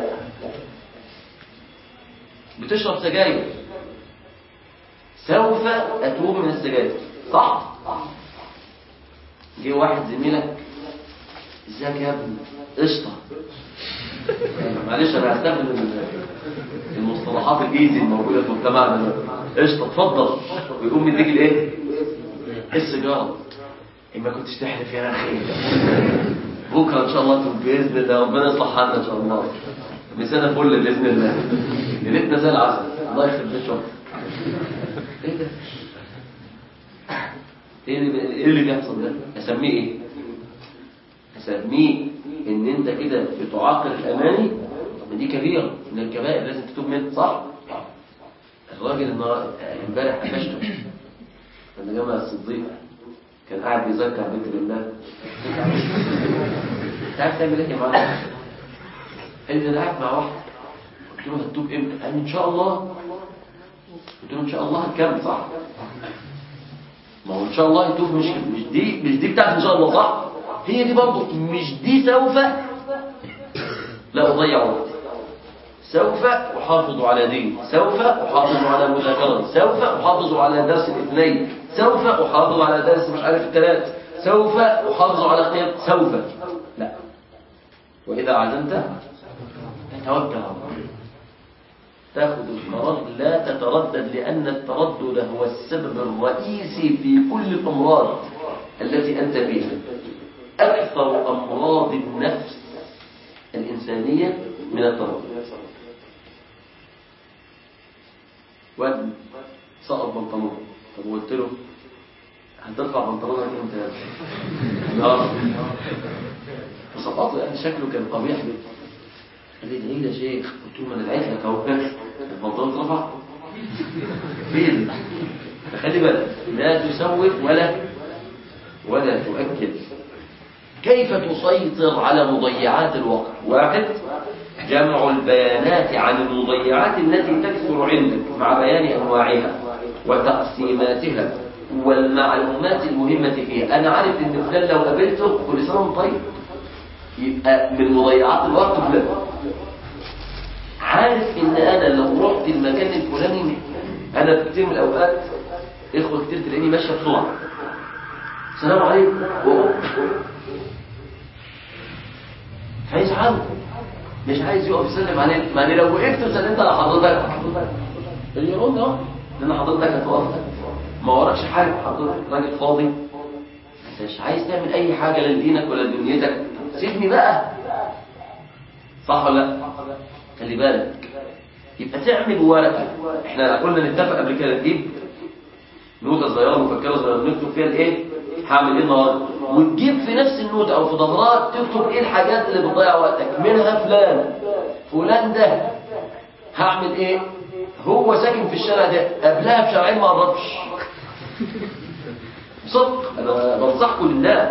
بتشرب سجاير سوف اتوب من السجاير صح؟ جه واحد زميلك ازيك يا ابني قشطه معلش انا هستخدم المصطلحات الايزي الموجوده في مجتمعنا قشطه اتفضل ويقوم مديك الايه؟ السيجاره ما كنتش تحلف يا اخي بكره ان شاء الله تبقى باذن الله ربنا يصلح حالنا ان شاء الله مسانا فل باذن الله يا ريتنا زي العسل الله يخرب بيت شكرا ايه ده ايه اللي ايه اللي بيحصل ده اسميه ايه اسميه ان انت كده بتعاقل الاماني دي كبيره من الكبائر لازم تتوب منها صح الراجل النهار- امبارح قفشته لما جمع الصديق كان قاعد بيذكر بنت بالله انت عارف تعمل ايه يا معلم؟ قال لي انا قاعد مع واحد قلت له هتتوب امتى؟ قال لي ان شاء الله قلت له ان شاء الله هتكمل صح؟ ما هو ان شاء الله يتوب مش مش دي مش دي بتاعت ان شاء الله صح؟ هي دي برضه مش دي سوف لا اضيع وقت سوف احافظ على دين سوف احافظ على مذاكرة سوف احافظ على درس الاثنين سوف احافظ على درس مش عارف الثلاث سوف احافظ على قيام سوف لا واذا عزمت توكل على الله تاخذ القرار لا تتردد لان التردد هو السبب الرئيسي في كل الامراض التي انت فيها اكثر امراض النفس الانسانيه من التردد واد سقط بنطلون طب قلت له هترفع بنطلونك امتى اه فسقطه يعني شكله كان قبيح جدا قال لي ده ايه يا شيخ قلت له ما انا دعيت لك اهو البنطلون اترفع فين فخلي بالك لا تسوف ولا ولا تؤكد كيف تسيطر على مضيعات الوقت واحد جمع البيانات عن المضيعات التي تكثر عندك مع بيان أنواعها وتقسيماتها والمعلومات المهمة فيها أنا عارف إن فلان لو قابلته كل سنة وأنت طيب يبقى من مضيعات الوقت فلان عارف إن أنا لو رحت المكان الفلاني أنا في كتير من الأوقات إخوة كتير تلاقيني ماشية بسرعة السلام عليكم وأقوم هيزعلوا مش عايز يقف يسلم عليك ما انا لو وقفت وسلمت على حضرتك اليوم ده لان حضرتك هتقف ما وراكش حاجه حضرتك راجل فاضي انت مش عايز تعمل اي حاجه لدينك ولا دنيتك سيبني بقى صح ولا لا خلي بالك يبقى تعمل ورقه احنا قلنا نتفق قبل كده نجيب نوتة صغيرة مفكرة صغيرة نكتب فيها الايه هعمل ايه النهارده وتجيب في نفس النوتة او في ظهرها تكتب ايه الحاجات اللي بتضيع وقتك منها فلان فلان ده هعمل ايه هو ساكن في الشارع ده قبلها بشارعين ما قربش صدق انا بنصحكم لله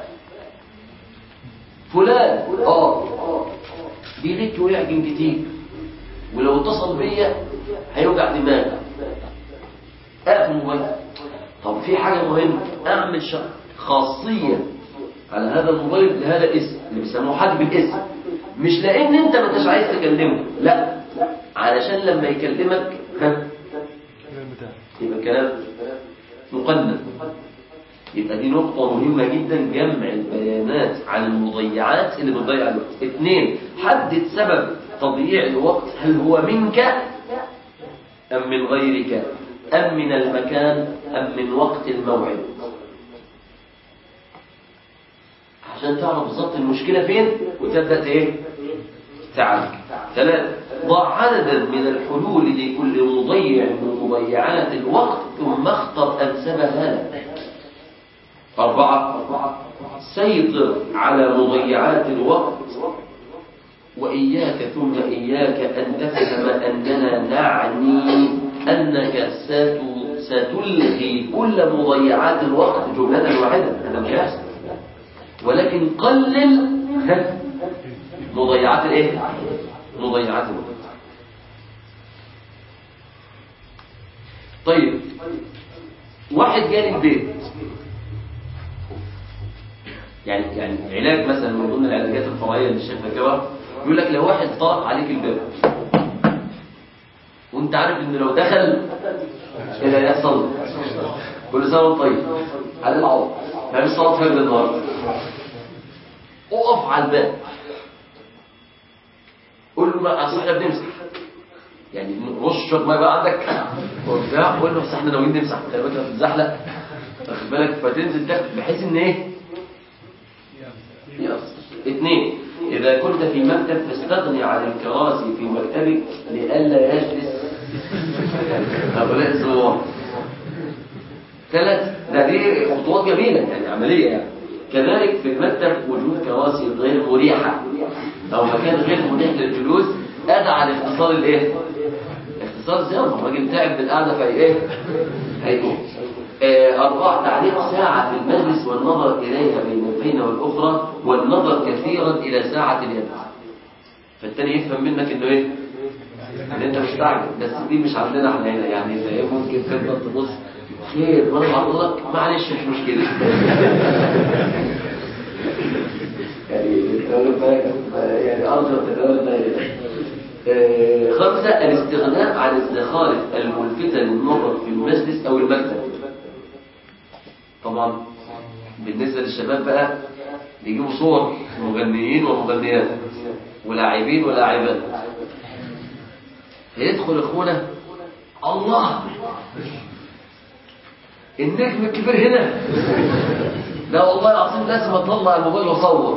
فلان اه بيلك ويعجن كتير ولو اتصل بيا هيوجع دماغي اقفل الموبايل طب في حاجة مهمة اعمل شرط خاصية على هذا الموبايل لهذا الاسم اللي بيسموه حد بالاسم مش لان انت ما انتش عايز تكلمه لا علشان لما يكلمك ها يبقى الكلام مقنن يبقى دي نقطة مهمة جدا جمع البيانات عن المضيعات اللي بتضيع الوقت اثنين حدد سبب تضييع الوقت هل هو منك أم من غيرك أم من المكان أم من وقت الموعد عشان تعرف بالظبط المشكلة فين وتبدأ ايه تعالج ثلاثة ضع عددا من الحلول لكل مضيع من مضيعات الوقت ثم اختر أنسبها لك أربعة سيطر على مضيعات الوقت وإياك ثم إياك أن تفهم أننا نعني أنك ست- ستلغي كل مضيعات الوقت جملة واحدة هذا مش يحصل ولكن قلل مضيعات الايه مضيعات الوقت طيب واحد جالي البيت يعني يعني علاج مثلا من ضمن العلاجات الفرعيه اللي الشيخ ذكرها يقول لك لو واحد طرق عليك الباب وانت عارف ان لو دخل ايه اللي هيحصل كل سنه وانت طيب على العوض ما فيش صلاه فجر النهارده اقف على الباب قول له بقى اصل احنا بنمسح يعني رش شويه ميه بقى عندك وبتاع قول له اصل احنا ناويين نمسح خلي بالك هتتزحلق واخد واخد بالك فتنزل تحت بحيث ان ايه يصل اثنين إذا كنت في مكتب فاستغني عن الكراسي في مكتبك لئلا يجلس هؤلاء الزوار ثلاث ده دي خطوات جميلة يعني عملية يعني كذلك في المكتب وجود كراسي غير مريحة أو مكان غير مريح للجلوس أدعى لاختصار الإيه؟ اختصار زيارة الراجل تعب بالقعدة في إيه؟ هيقوم آه، أربعة تعليق ساعة في المجلس والنظر إليها بين الفين والأخرى والنظر كثيرا إلى ساعة اليد فالتاني يفهم منك إنه إيه؟ إن أنت مستعجل بس دي مش عندنا إحنا هنا يعني أنت إيه ممكن تفضل تبص خير وأنا بعرض لك معلش مش مشكلة يعني تقول بالك يعني أرجو تتولى ذلك آه، خمسة الاستغناء عن الزخارف الملفتة للنظر في المجلس أو المكتب طبعا بالنسبة للشباب بقى يجيبوا صور مغنيين ومغنيات ولاعبين ولاعبات فيدخل اخونا الله النجم الكبير هنا لا والله العظيم لازم اطلع الموبايل واصور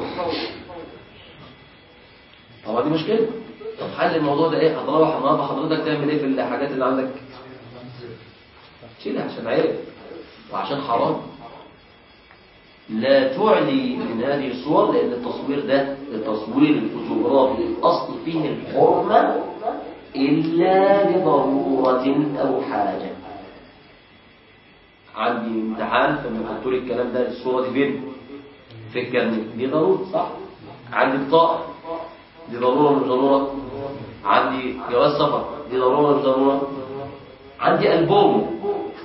طبعا دي مشكله طب حل الموضوع ده ايه هتروح النهارده حضرتك تعمل ايه في الحاجات اللي عندك شيلها عشان عيب وعشان حرام لا تعلي من هذه الصور لأن التصوير ده التصوير الفوتوغرافي الأصل فيه الحرمة إلا لضرورة أو حاجة عندي امتحان فبيحطوا لي الكلام ده الصورة دي فين؟ في الكارنيه دي ضرورة صح؟ عندي بطاقة دي ضرورة مش ضرورة؟ عندي جواز سفر دي ضرورة مش ضرورة؟ عندي ألبوم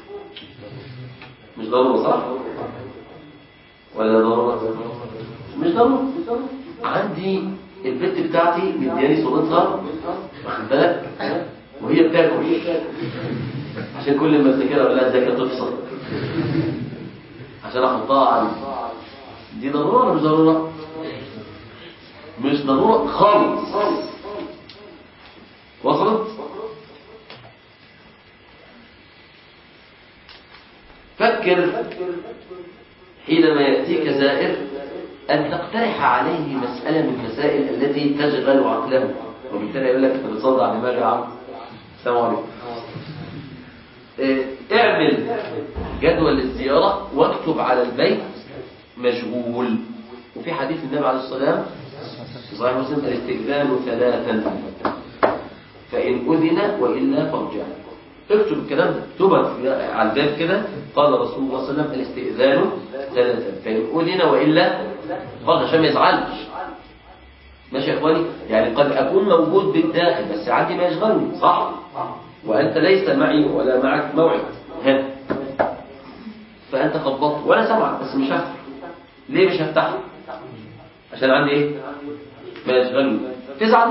مش ضرورة صح؟ ولا ضرورة مش ضرورة عندي البنت بتاعتي مدياني صورتها واخد بالك وهي بتاكل عشان كل ما افتكرها اقول لها ازيك يا تفصل عشان احطها عندي دي ضروره ولا مش ضروره مش ضروره خالص وصلت فكر حينما يأتيك زائر أن تقترح عليه مسألة من المسائل التي تشغل عقله وبالتالي يقول لك أنت بتصدع دماغي يا عم السلام عليكم إيه، اعمل جدول للزيارة واكتب على البيت مشغول وفي حديث النبي عليه الصلاة والسلام في صحيح مسلم الاستئذان ثلاثا فإن أذن وإلا فارجع اكتب الكلام ده اكتبها على الباب كده قال رسول الله صلى الله عليه وسلم الاستئذان ثلاثا فإن أذن وإلا فارجع عشان ما يزعلش ماشي يا اخواني يعني قد اكون موجود بالداخل بس عندي ما يشغلني صح وانت ليس معي ولا معك موعد ها فانت خبطت وانا سامعك بس مش هفتح ليه مش هفتح عشان عندي ايه ما يشغلني تزعل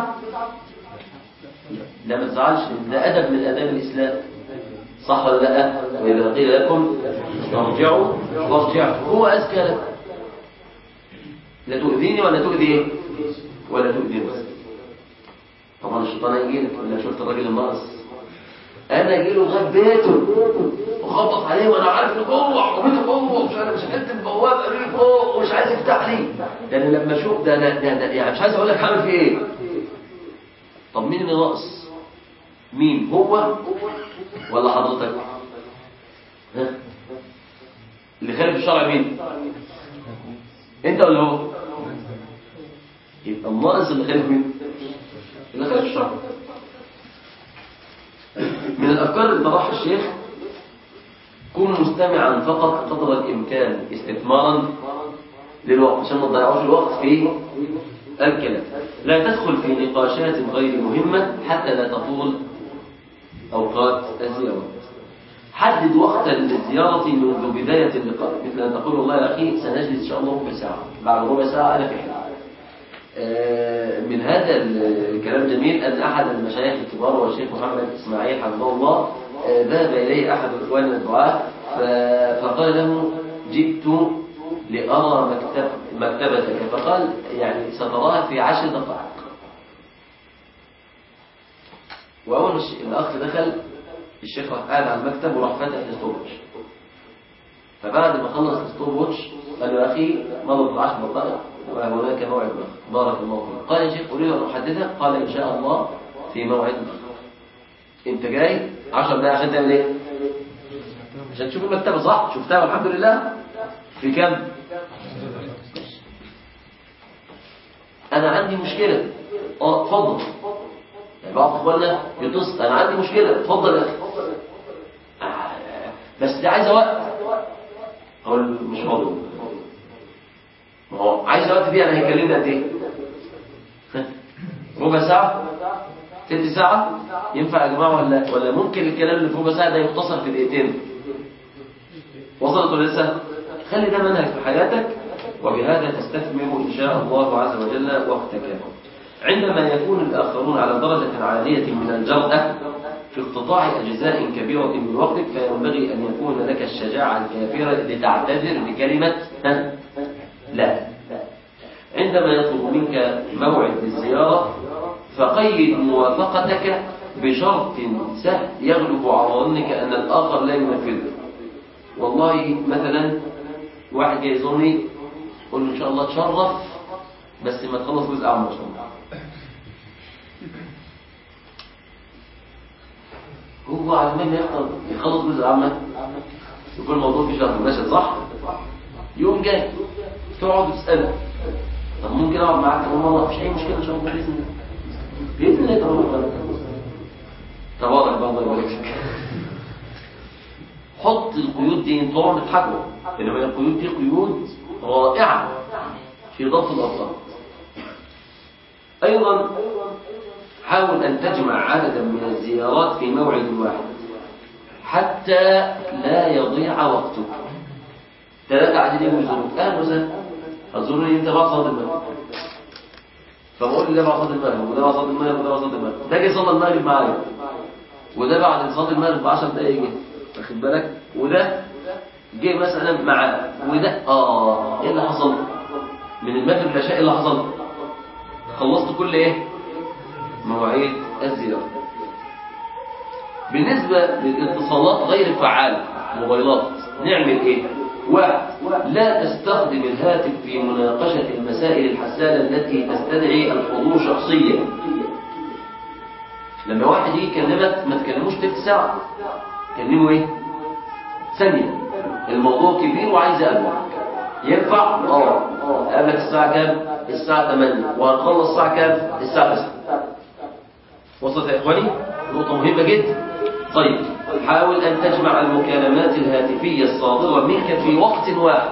لا ما تزعلش ده ادب من اداب الاسلام صح ولا لا واذا قيل لكم ارجعوا فارجعوا هو اذكى لكم لا تؤذيني ولا تؤذي ايه ولا تؤذي نفسك طبعا الشيطان هيجي لك ولا شفت الراجل الناقص انا اجي له لغايه بيته وخبط عليه وانا عارف ان جوه عربيته جوه ومش عارف مش قد البواب قالوا لي فوق ومش عايز يفتح لي ده انا لما اشوف ده انا ده, ده يعني مش عايز اقول لك هعمل فيه ايه طب مين اللي ناقص مين هو ولا حضرتك ها اللي خارج الشرع مين انت ولا هو يبقى الناقص اللي خارج مين اللي خارج الشرع من الافكار اللي طرحها الشيخ كن مستمعا فقط قدر الامكان استثمارا للوقت عشان ما تضيعوش الوقت في الكلام لا تدخل في نقاشات غير مهمة حتى لا تطول أوقات الزيارة حدد وقتا للزيارة منذ بداية اللقاء مثل أن تقول والله يا أخي سنجلس إن شاء الله ربع ساعة بعد ربع ساعة أنا في حلم من هذا الكلام جميل أن أحد المشايخ الكبار هو الشيخ محمد إسماعيل حفظه الله ذهب إليه أحد إخواننا الدعاة فقال له جئت لأرى مكتب مكتبتك فقال يعني ستراها في عشر دقائق وأول ما الأخ دخل الشيخ راح قاعد على المكتب وراح فتح الاستورج فبعد ما خلص الستوب ووتش قال له يا اخي مضت عشر دقائق وهناك موعد آخر. بارك الله فيك قال يا شيخ اريد ان احدثك قال ان شاء الله في موعد آخر. انت جاي 10 دقائق عشان تعمل ايه عشان تشوف المكتبه صح شفتها والحمد لله في كم انا عندي مشكله اه اتفضل يعني بعض اخواننا يتصل انا عندي مشكله اتفضل يا اخي آه، بس دي عايزه وقت اقول له مش فاضي ما هو عايز وقت دي انا هيكلمني قد ايه ربع ساعه تلت ساعه ينفع يا جماعه ولا ولا ممكن الكلام اللي في ربع ساعه ده يختصر في دقيقتين وصلت ولا لسه خلي ده منهج في حياتك وبهذا تستثمر ان شاء الله عز وجل وقتك عندما يكون الاخرون على درجه عاليه من الجراه في اقتطاع اجزاء كبيره من وقتك فينبغي ان يكون لك الشجاعه الكافره لتعتذر بكلمه ها؟ لا عندما يطلب منك موعد للزياره فقيد موافقتك بشرط سهل يغلب على ظنك ان الاخر لا ينفذه والله مثلا واحد جاي يزورني قول له ان شاء الله تشرف بس ما تخلص جزء عام ان شاء الله هو على ما يحضر يخلص جزء عام يكون الموضوع في شهر ماشي صح يوم جاي تقعد تساله طب ممكن اقعد معاك كمان مره مفيش اي مشكله ان شاء الله باذن الله باذن الله تبارك تبارك الله يبارك فيك حط القيود دي طبعا بتحكمه انما القيود دي قيود رائعه في ضبط الافكار ايضا حاول ان تجمع عددا من الزيارات في موعد واحد حتى لا يضيع وقتك ثلاثة عددين يزوروك اهلا وسهلا هتزورني انت بقى صلاه المغرب فبقول ده بقى صلاه المغرب وده بقى صلاه المغرب وده بقى صلاه المغرب ده جه صلى المغرب معايا وده بعد صلاه المغرب ب 10 دقايق جه واخد بالك وده جه مثلا معاه وده اه ايه اللي حصل من المغرب للعشاء ايه اللي حصل خلصت كل ايه مواعيد الزيارة بالنسبة للاتصالات غير الفعالة موبايلات نعمل ايه واحد لا تستخدم الهاتف في مناقشة المسائل الحساسة التي تستدعي الحضور شخصيا لما واحد يجي يكلمك ما تكلموش تلت ساعة كلمه ايه ثانية الموضوع كبير وعايز اقابلك ينفع اه اقابلك الساعة كام الساعة 8 وهنخلص الساعة كام الساعة 9 وصلت يا اخواني نقطة مهمة جدا طيب حاول ان تجمع المكالمات الهاتفية الصادرة منك في وقت واحد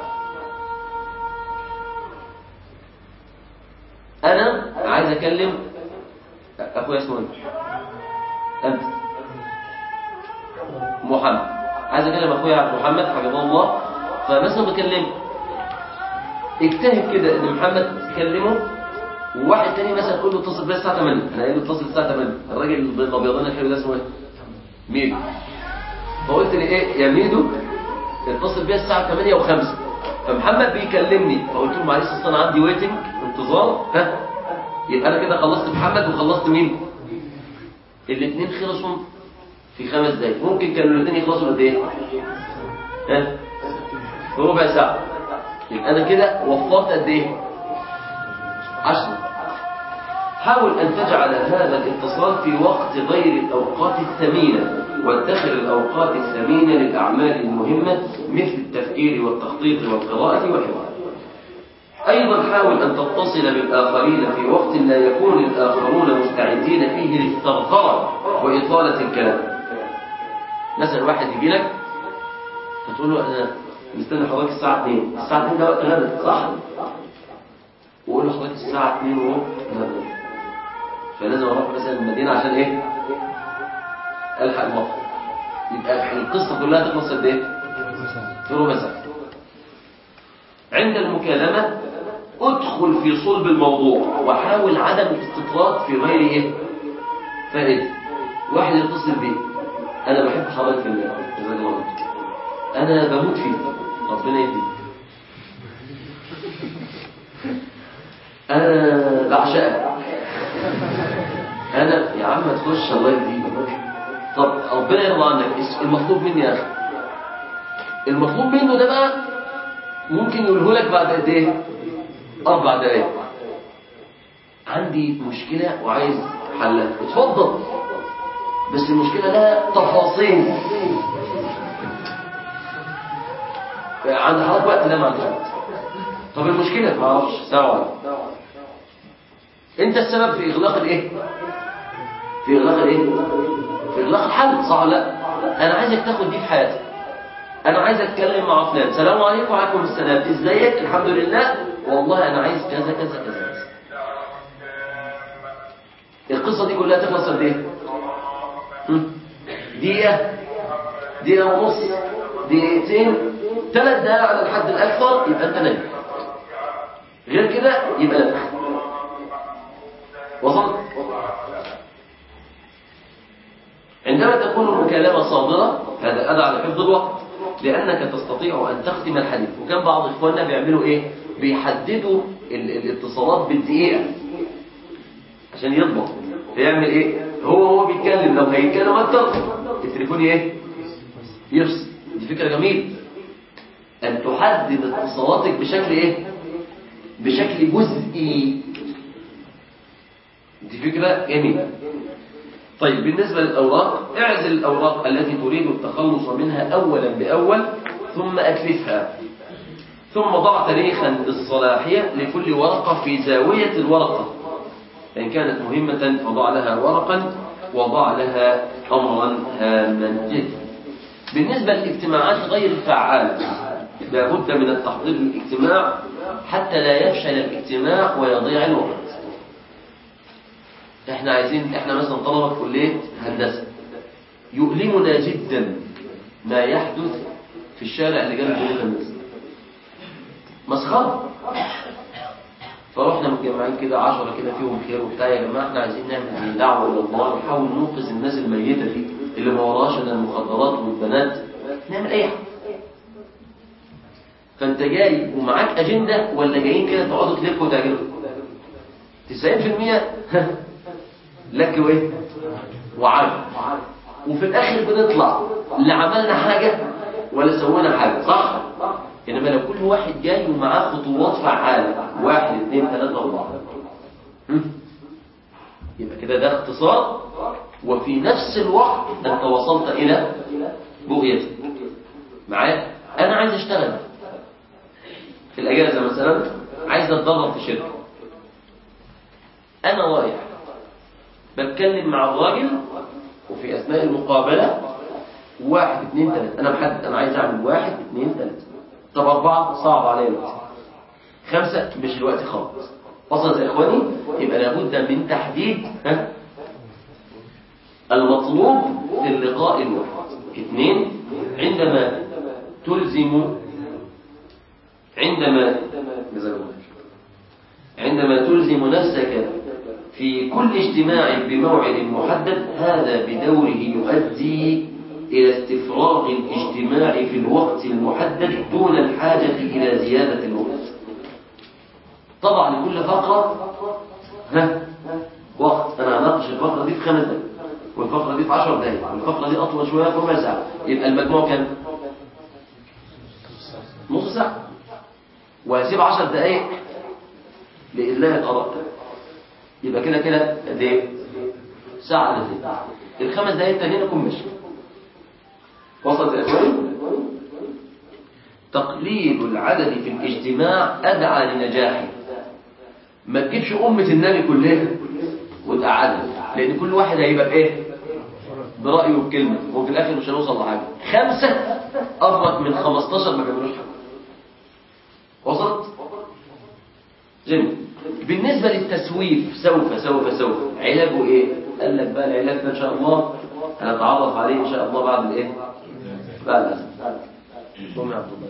انا عايز اكلم اخويا اسمه ايه انت محمد عايز اكلم اخويا عبد محمد حفظه الله فمثلا بكلمه اجتهد كده ان محمد تكلمه وواحد تاني مثلا تقول له اتصل بيا الساعه 8 انا قايل له اتصل الساعه 8 الراجل الابيضاني الحلو ده اسمه ايه ميدو فقلت لي ايه يا ميدو اتصل بيا الساعه 8 و5 فمحمد بيكلمني فقلت له معلش اصل انا عندي ويتنج انتظار ها يبقى انا كده خلصت محمد وخلصت مين الاثنين خلصوا في خمس دقايق ممكن كانوا الاثنين يخلصوا قد ايه ها في ربع ساعه يبقى انا كده وفرت قد ايه عشرة حاول أن تجعل هذا الاتصال في وقت غير الأوقات الثمينة وادخر الأوقات الثمينة للأعمال المهمة مثل التفكير والتخطيط والقراءة والحفظ أيضا حاول أن تتصل بالآخرين في وقت لا يكون الآخرون مستعدين فيه للثرثرة وإطالة الكلام مثلا واحد يجي لك فتقول له أنا مستني حضرتك الساعة 2 الساعة 2 ده وقت غدا صح؟ وقول له حضرتك الساعة 2 وربع غدا فلازم اروح مثلا المدينة عشان ايه الحق المطر يبقى القصة كلها تخلص قد ايه في ربع ساعة عند المكالمة ادخل في صلب الموضوع وحاول عدم الاستطراد في غير ايه فائدة واحد يتصل بيه انا بحب حضرتك في الله جزاك الله انا بموت فيك ربنا يهديك انا بعشقك انا يا عم تخش الله يهديك طب ربنا يرضى عنك المطلوب مني يا اخي المطلوب منه ده بقى ممكن يقوله لك بعد قد ايه اربع دقايق عندي مشكله وعايز حلها اتفضل بس المشكله لها تفاصيل عند حضرتك وقت لا ما عنديش وقت طب المشكله ما اعرفش ساعه انت السبب في اغلاق الايه في اغلاق الايه في اغلاق الحل صح ولا لا انا عايزك تاخد دي في حياتك انا عايز اتكلم مع فلان سلام عليكم وعليكم السلام ازيك الحمد لله والله انا عايز كذا كذا كذا القصه دي كلها تخلص قد ايه هم؟ دقيقه دقيقه ونص دقيقتين ثلاث دقائق على الحد الاكثر يبقى انت نايم غير كده يبقى لا وصلت عندما تكون المكالمة صادرة هذا أدعى لحفظ الوقت لأنك تستطيع أن تختم الحديث وكان بعض إخواننا بيعملوا إيه بيحددوا ال- الاتصالات بالدقيقة عشان يضبط فيعمل إيه هو هو بيتكلم لو هيتكلم أكتر التليفون إيه يفصل دي فكرة جميلة أن تحدد اتصالاتك بشكل إيه بشكل جزئي دي فكرة جميلة طيب بالنسبة للأوراق اعزل الأوراق التي تريد التخلص منها أولا بأول ثم أتلفها ثم ضع تاريخا الصلاحية لكل ورقة في زاوية الورقة إن كانت مهمة فضع لها ورقا وضع لها أمرا هاما جدا بالنسبة للاجتماعات غير الفعالة لابد من التحضير للاجتماع حتى لا يفشل الاجتماع ويضيع الوقت احنا عايزين احنا مثلا طلبة كلية هندسة يؤلمنا جدا ما يحدث في الشارع اللي جنب كلية هندسة مسخرة فروحنا متجمعين كده عشرة كده فيهم خير وبتاع يا جماعة احنا عايزين نعمل زي دعوة إلى الله ونحاول ننقذ الناس الميتة دي اللي ما وراش إلا المخدرات والبنات نعمل أي حاجة فأنت جاي ومعاك أجندة ولا جايين كده تقعدوا تلفوا وتعجلوا 90% لك وايه وعد وفي الاخر بنطلع لا عملنا حاجة ولا سوينا حاجة صح انما لو كل واحد جاي ومعاه خطوات فعالة واحد اثنين ثلاثة اربعة هم؟ يبقى كده ده اختصار وفي نفس الوقت انت وصلت الى بغيتك معايا انا عايز اشتغل في الاجازة مثلا عايز اتدرب في شركة انا رايح بتكلم مع الراجل وفي أثناء المقابلة واحد اثنين ثلاثة أنا محدد أنا عايز أعمل واحد اثنين ثلاثة طب أربعة صعب عليا الوقت خمسة مش الوقت خالص وصلت يا إخواني يبقى لابد من تحديد ها المطلوب في اللقاء الواحد اثنين عندما تلزم عندما جزاك الله خير. عندما تلزم نفسك في كل اجتماع بموعد محدد هذا بدوره يؤدي إلى استفراغ الاجتماع في الوقت المحدد دون الحاجة إلى زيادة الوقت طبعا لكل فقرة ها وقت أنا هناقش الفقرة دي في خمس دقائق والفقرة دي في عشر دقائق والفقرة دي أطول شوية في ربع ساعة يبقى المجموع كام؟ نص ساعة وهسيب عشر دقائق لإله الآراء يبقى كده كده قد ايه ساعة الا تلت الخمس دقايق التانيين اكون ماشي وصلت يا اخواني تقليل العدد في الاجتماع ادعى لنجاحه ما تجيبش أمة النبي كلها وتقعدها لأن كل واحد هيبقى بإيه؟ برأيه وبكلمة وفي الآخر مش هنوصل لحاجة خمسة أفرق من 15 ما بيعملوش حاجة وصلت؟ جميل بالنسبة للتسويف سوف سوف سوف علاجه ايه قال لك بقى العلاج ده ان شاء الله هنتعرف عليه ان شاء الله بعد الايه بعد الأسف قوم يا عبد الله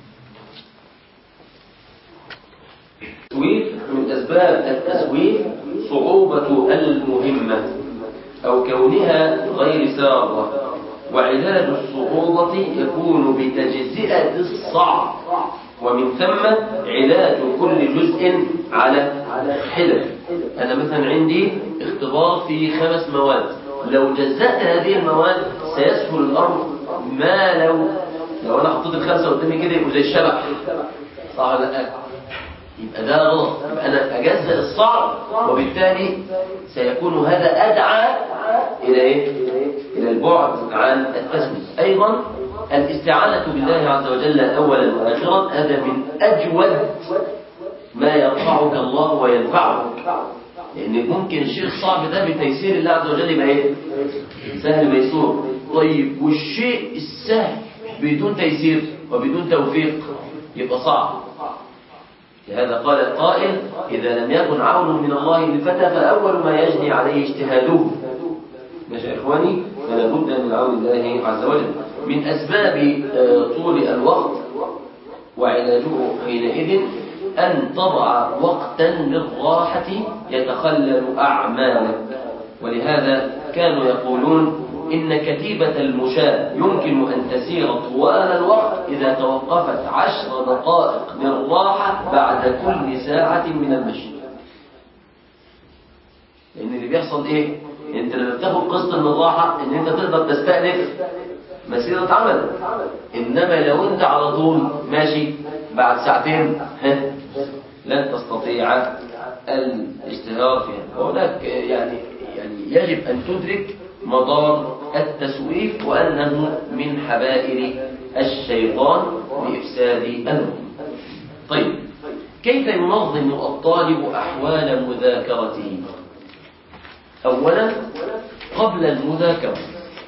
التسويف من أسباب التسويف صعوبة المهمة أو كونها غير سارة وعلاج الصعوبة يكون بتجزئة الصعب ومن ثم علاج كل جزء على حدة أنا مثلا عندي اختبار في خمس مواد لو جزأت هذه المواد سيسهل الأمر ما لو لو انا حطيت الخمسه قدامي كده يبقوا زي الشبح صح ولا لا يبقى ده غلط يبقى انا اجزء الصعب وبالتالي سيكون هذا ادعى الى ايه الى البعد عن التسويس ايضا الاستعانه بالله عز وجل اولا واخرا هذا من اجود ما يرفعك الله وينفعك لان ممكن الشيء الصعب ده بتيسير الله عز وجل يبقى ايه سهل ميسور طيب والشيء السهل بدون تيسير وبدون توفيق يبقى صعب لهذا قال القائل إذا لم يكن عون من الله للفتى فأول ما يجني عليه اجتهاده ماشي يا إخواني فلا بد من عون الله عز وجل من أسباب طول الوقت وعلاجه حينئذ أن تضع وقتا للراحة يتخلل أعمالك ولهذا كانوا يقولون إن كتيبة المشاة يمكن أن تسير طوال الوقت إذا توقفت عشر دقائق للراحة بعد كل ساعة من المشي لأن اللي بيحصل إيه؟ أنت لما بتاخد قسط من الراحة إن أنت تقدر تستأنف مسيرة عمل إنما لو أنت على طول ماشي بعد ساعتين ها لن تستطيع الاشتهار فيها وهناك يعني يعني يجب أن تدرك مضار التسويف وأنه من حبائل الشيطان لإفساد الأمر طيب كيف ينظم الطالب أحوال مذاكرته أولا قبل المذاكرة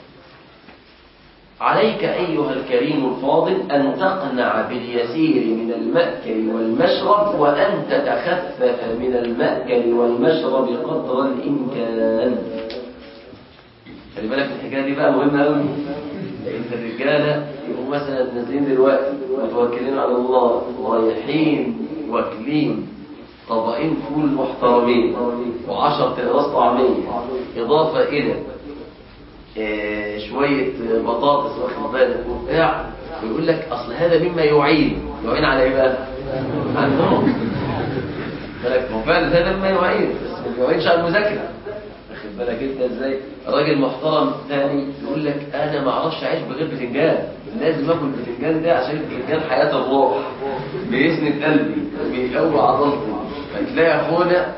عليك أيها الكريم الفاضل أن تقنع باليسير من المأكل والمشرب وأن تتخفف من المأكل والمشرب قدر الإمكان خلي بالك الحكايه دي بقى مهمه قوي لان الرجاله يبقوا مثلا نازلين دلوقتي متوكلين على الله رايحين واكلين طبقين فول محترمين و10 اقراص طعميه اضافه الى آه شويه بطاطس واخد بالك وبتاع ويقول لك اصل هذا مما يعين يعين على ايه بقى؟ على النوم بالك هو فعلا هذا مما يعين بس ما يعينش على المذاكره واخد بالك انت ازاي راجل محترم ثاني يقول لك انا ما اعرفش اعيش بغير بتنجان لازم اكل بتنجان ده عشان البتنجان حياه الروح بيسند قلبي بيقوي عضلتي فتلاقي اخونا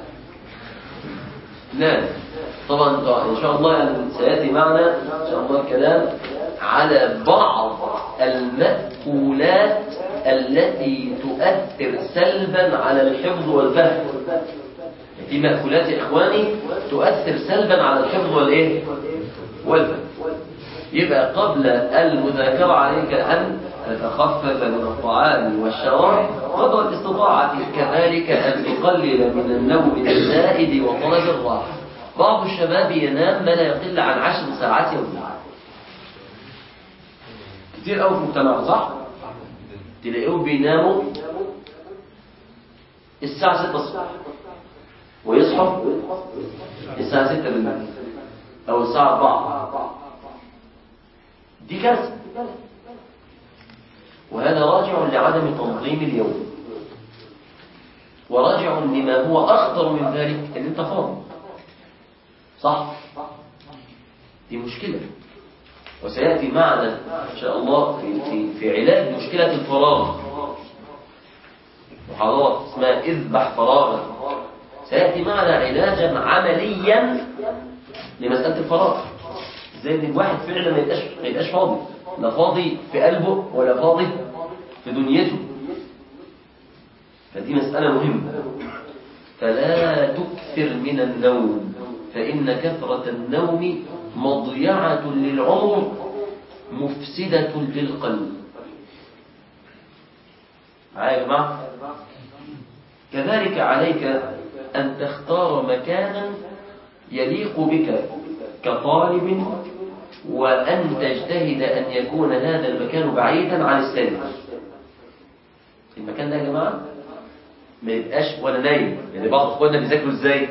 نام طبعا ان شاء الله يعني سياتي معنا ان شاء الله الكلام على بعض المأكولات التي تؤثر سلبا على الحفظ والفهم في مأكولات يا إخواني تؤثر سلبا على الحفظ والإيه؟ والفهم يبقى قبل المذاكرة عليك أن تتخفف من الطعام والشراب قدر الاستطاعة كذلك أن تقلل من النوم الزائد وطلب الراحة بعض الشباب ينام ما لا يقل عن عشر ساعات يوميا كتير قوي في المجتمع صح؟ تلاقيهم بيناموا الساعة 6 الصبح ويصحوا الساعة 6 بالليل أو الساعة 4 دي كارثة وهذا راجع لعدم تنظيم اليوم وراجع لما هو أخطر من ذلك أن أنت فاضي صح دي مشكلة وسيأتي معنا إن شاء الله في, في, في علاج مشكلة الفراغ محاضرات اسمها اذبح فراغا سيأتي معنا علاجا عمليا لمسألة الفراغ ازاي ان الواحد فعلا ما يبقاش ما يبقاش فاضي لا فاضي في قلبه ولا فاضي في دنيته فدي مسألة مهمة فلا تكثر من النوم فإن كثرة النوم مضيعة للعمر مفسدة للقلب معايا يا جماعة كذلك عليك أن تختار مكانا يليق بك كطالب وأن تجتهد أن يكون هذا المكان بعيدا عن السرير المكان ده يا جماعة ما يبقاش ولا نايم يعني بعض اخواننا بيذاكروا ازاي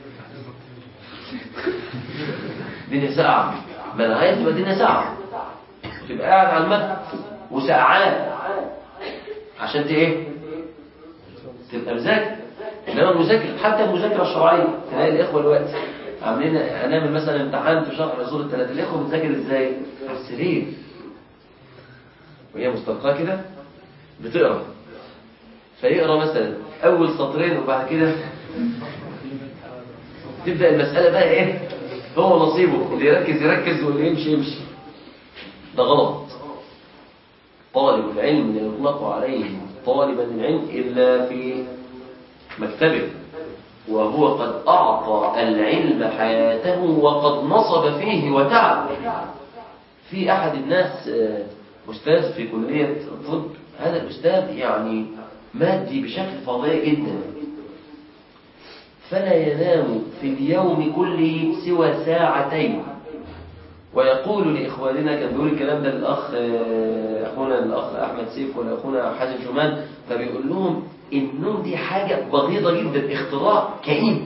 الدنيا ساقعة ما انا عايز تبقى الدنيا ساقعة تبقى قاعد على المكتب وسقعان عشان ايه تبقى مذاكر انما المذاكره حتى المذاكره الشرعيه تلاقي الاخوه دلوقتي عاملين هنعمل مثلا امتحان في شرح رسول الثلاث الاخوه بتذاكر ازاي على السرير وهي مستلقاه كده بتقرا فيقرا مثلا اول سطرين وبعد كده تبدا المساله بقى ايه هو نصيبه اللي يركز يركز واللي يمشي يمشي ده غلط طالب العلم لا يطلق عليه طالبا العلم الا في مكتبه وهو قد اعطى العلم حياته وقد نصب فيه وتعب في احد الناس آه، استاذ في كليه الطب هذا الاستاذ يعني مادي بشكل فظيع جدا فلا ينام في اليوم كله سوى ساعتين ويقول لإخواننا كان بيقول الكلام ده للأخ آه، أخونا الأخ أحمد سيف ولا أخونا حازم شومان فبيقول لهم النوم دي حاجة بغيضة جدا اختراع كئيب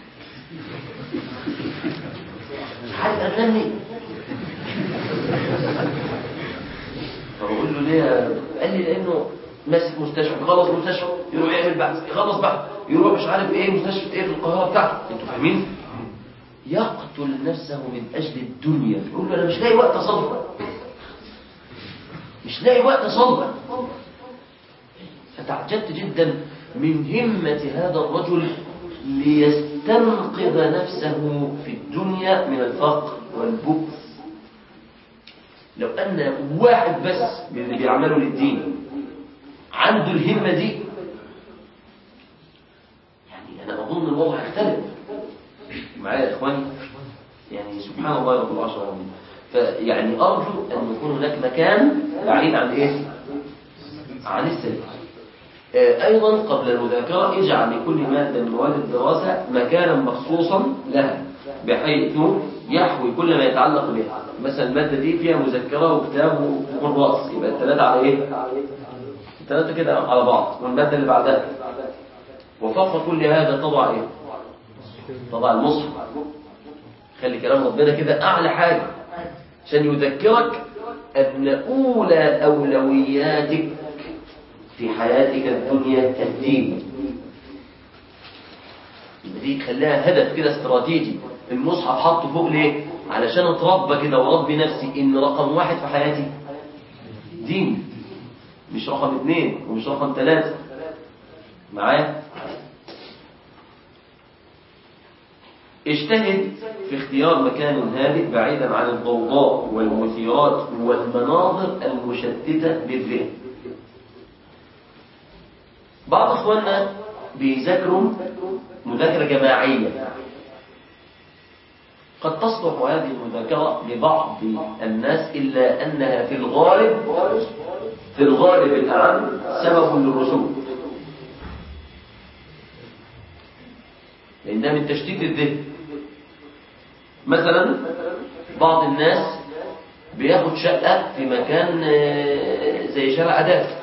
حد أغني فبقول له ليه يا- قال لي لأنه ماسك مستشفى يخلص مستشفى يروح يعمل بحث يخلص بحث يروح مش عارف ايه مستشفى ايه في القاهرة بتاعته انتوا فاهمين؟ يقتل نفسه من أجل الدنيا يقول له أنا مش لاقي وقت أصلي مش لاقي وقت أصلي فتعجبت جدا من همة هذا الرجل ليستنقذ نفسه في الدنيا من الفقر والبؤس لو أن واحد بس من اللي بيعملوا للدين عنده الهمة دي يعني أنا أظن الوضع يختلف معايا يا إخواني يعني سبحان الله رب العرش العظيم فيعني أرجو أن يكون هناك مكان بعيد عن إيه؟ عن السرير آه، أيضا قبل المذاكرة اجعل لكل مادة من مواد الدراسة مكانا مخصوصا لها بحيث يحوي كل ما يتعلق بها مثلا المادة دي فيها مذكرة وكتاب وكراس يبقى الثلاثة على إيه؟ الثلاثة كده على بعض والمادة اللي بعدها وفوق كل هذا تضع إيه؟ تضع المصحف خلي كلام ربنا كده أعلى حاجة عشان يذكرك أن أولى أولوياتك في حياتك الدنيا الدين يبقى دي خليها هدف كده استراتيجي المصحف حطه فوق ليه علشان اتربى كده وربي نفسي ان رقم واحد في حياتي دين مش رقم اثنين ومش رقم ثلاثة معايا اجتهد في اختيار مكان هادئ بعيدا عن الضوضاء والمثيرات والمناظر المشتتة للذهن بعض اخواننا بيذاكروا مذاكرة جماعية قد تصلح هذه المذاكرة لبعض الناس إلا أنها في الغالب في الغالب الأعم سبب للرسوب لأنها من تشتيت الذهن مثلا بعض الناس بياخد شقة في مكان آه، زي شارع أداة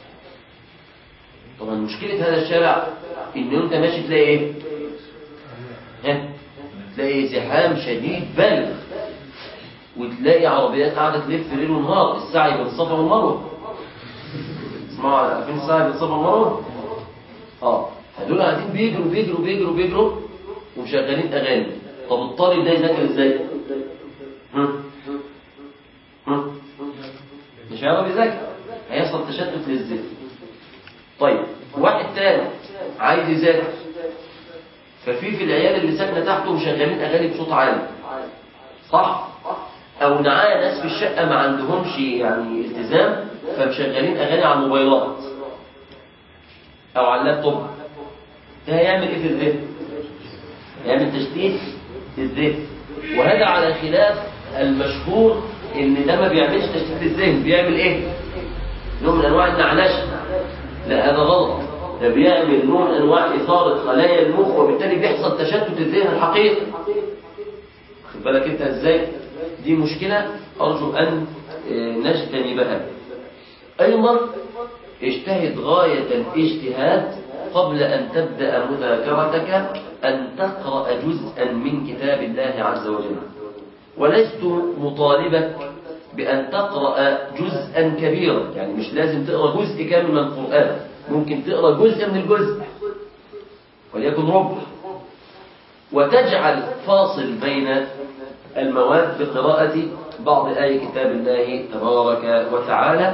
طبعا مشكلة هذا الشارع إن أنت ماشي تلاقي إيه؟ ها؟ تلاقي زحام شديد بالغ وتلاقي عربيات قاعدة تلف ليل ونهار السعي بين الصفا والمروة اسمعوا عارفين السعي بين الصفا والمروة؟ اه فدول قاعدين بيجروا بيجروا بيجروا بيجروا ومشغلين أغاني طب الطالب ده يذاكر ازاي؟ هم؟ هم؟ مش هيعرف يذاكر هيحصل تشتت للذهن طيب واحد تاني عايز يذاكر ففي في العيال اللي ساكنه تحته مشغلين اغاني بصوت عالي صح او معاه ناس في الشقه ما عندهمش يعني التزام فمشغلين اغاني على الموبايلات او على اللابتوب ده هيعمل ايه في الذهن يعمل تشتيت في الذهن وهذا على خلاف المشهور ان ده ما بيعملش تشتيت الذهن بيعمل ايه نوع من انواع النعنشه لا هذا غلط ده بيعمل نوع من انواع اثاره خلايا المخ وبالتالي بيحصل تشتت الذهن الحقيقي خد بالك انت ازاي دي مشكله ارجو ان آه، نجتنبها ايضا اجتهد غايه الاجتهاد قبل ان تبدا مذاكرتك ان تقرا جزءا من كتاب الله عز وجل ولست مطالبك بأن تقرأ جزءا كبيرا يعني مش لازم تقرأ جزء كامل من القرآن ممكن تقرأ جزء من الجزء وليكن ربع وتجعل فاصل بين المواد بقراءة بعض آي كتاب الله تبارك وتعالى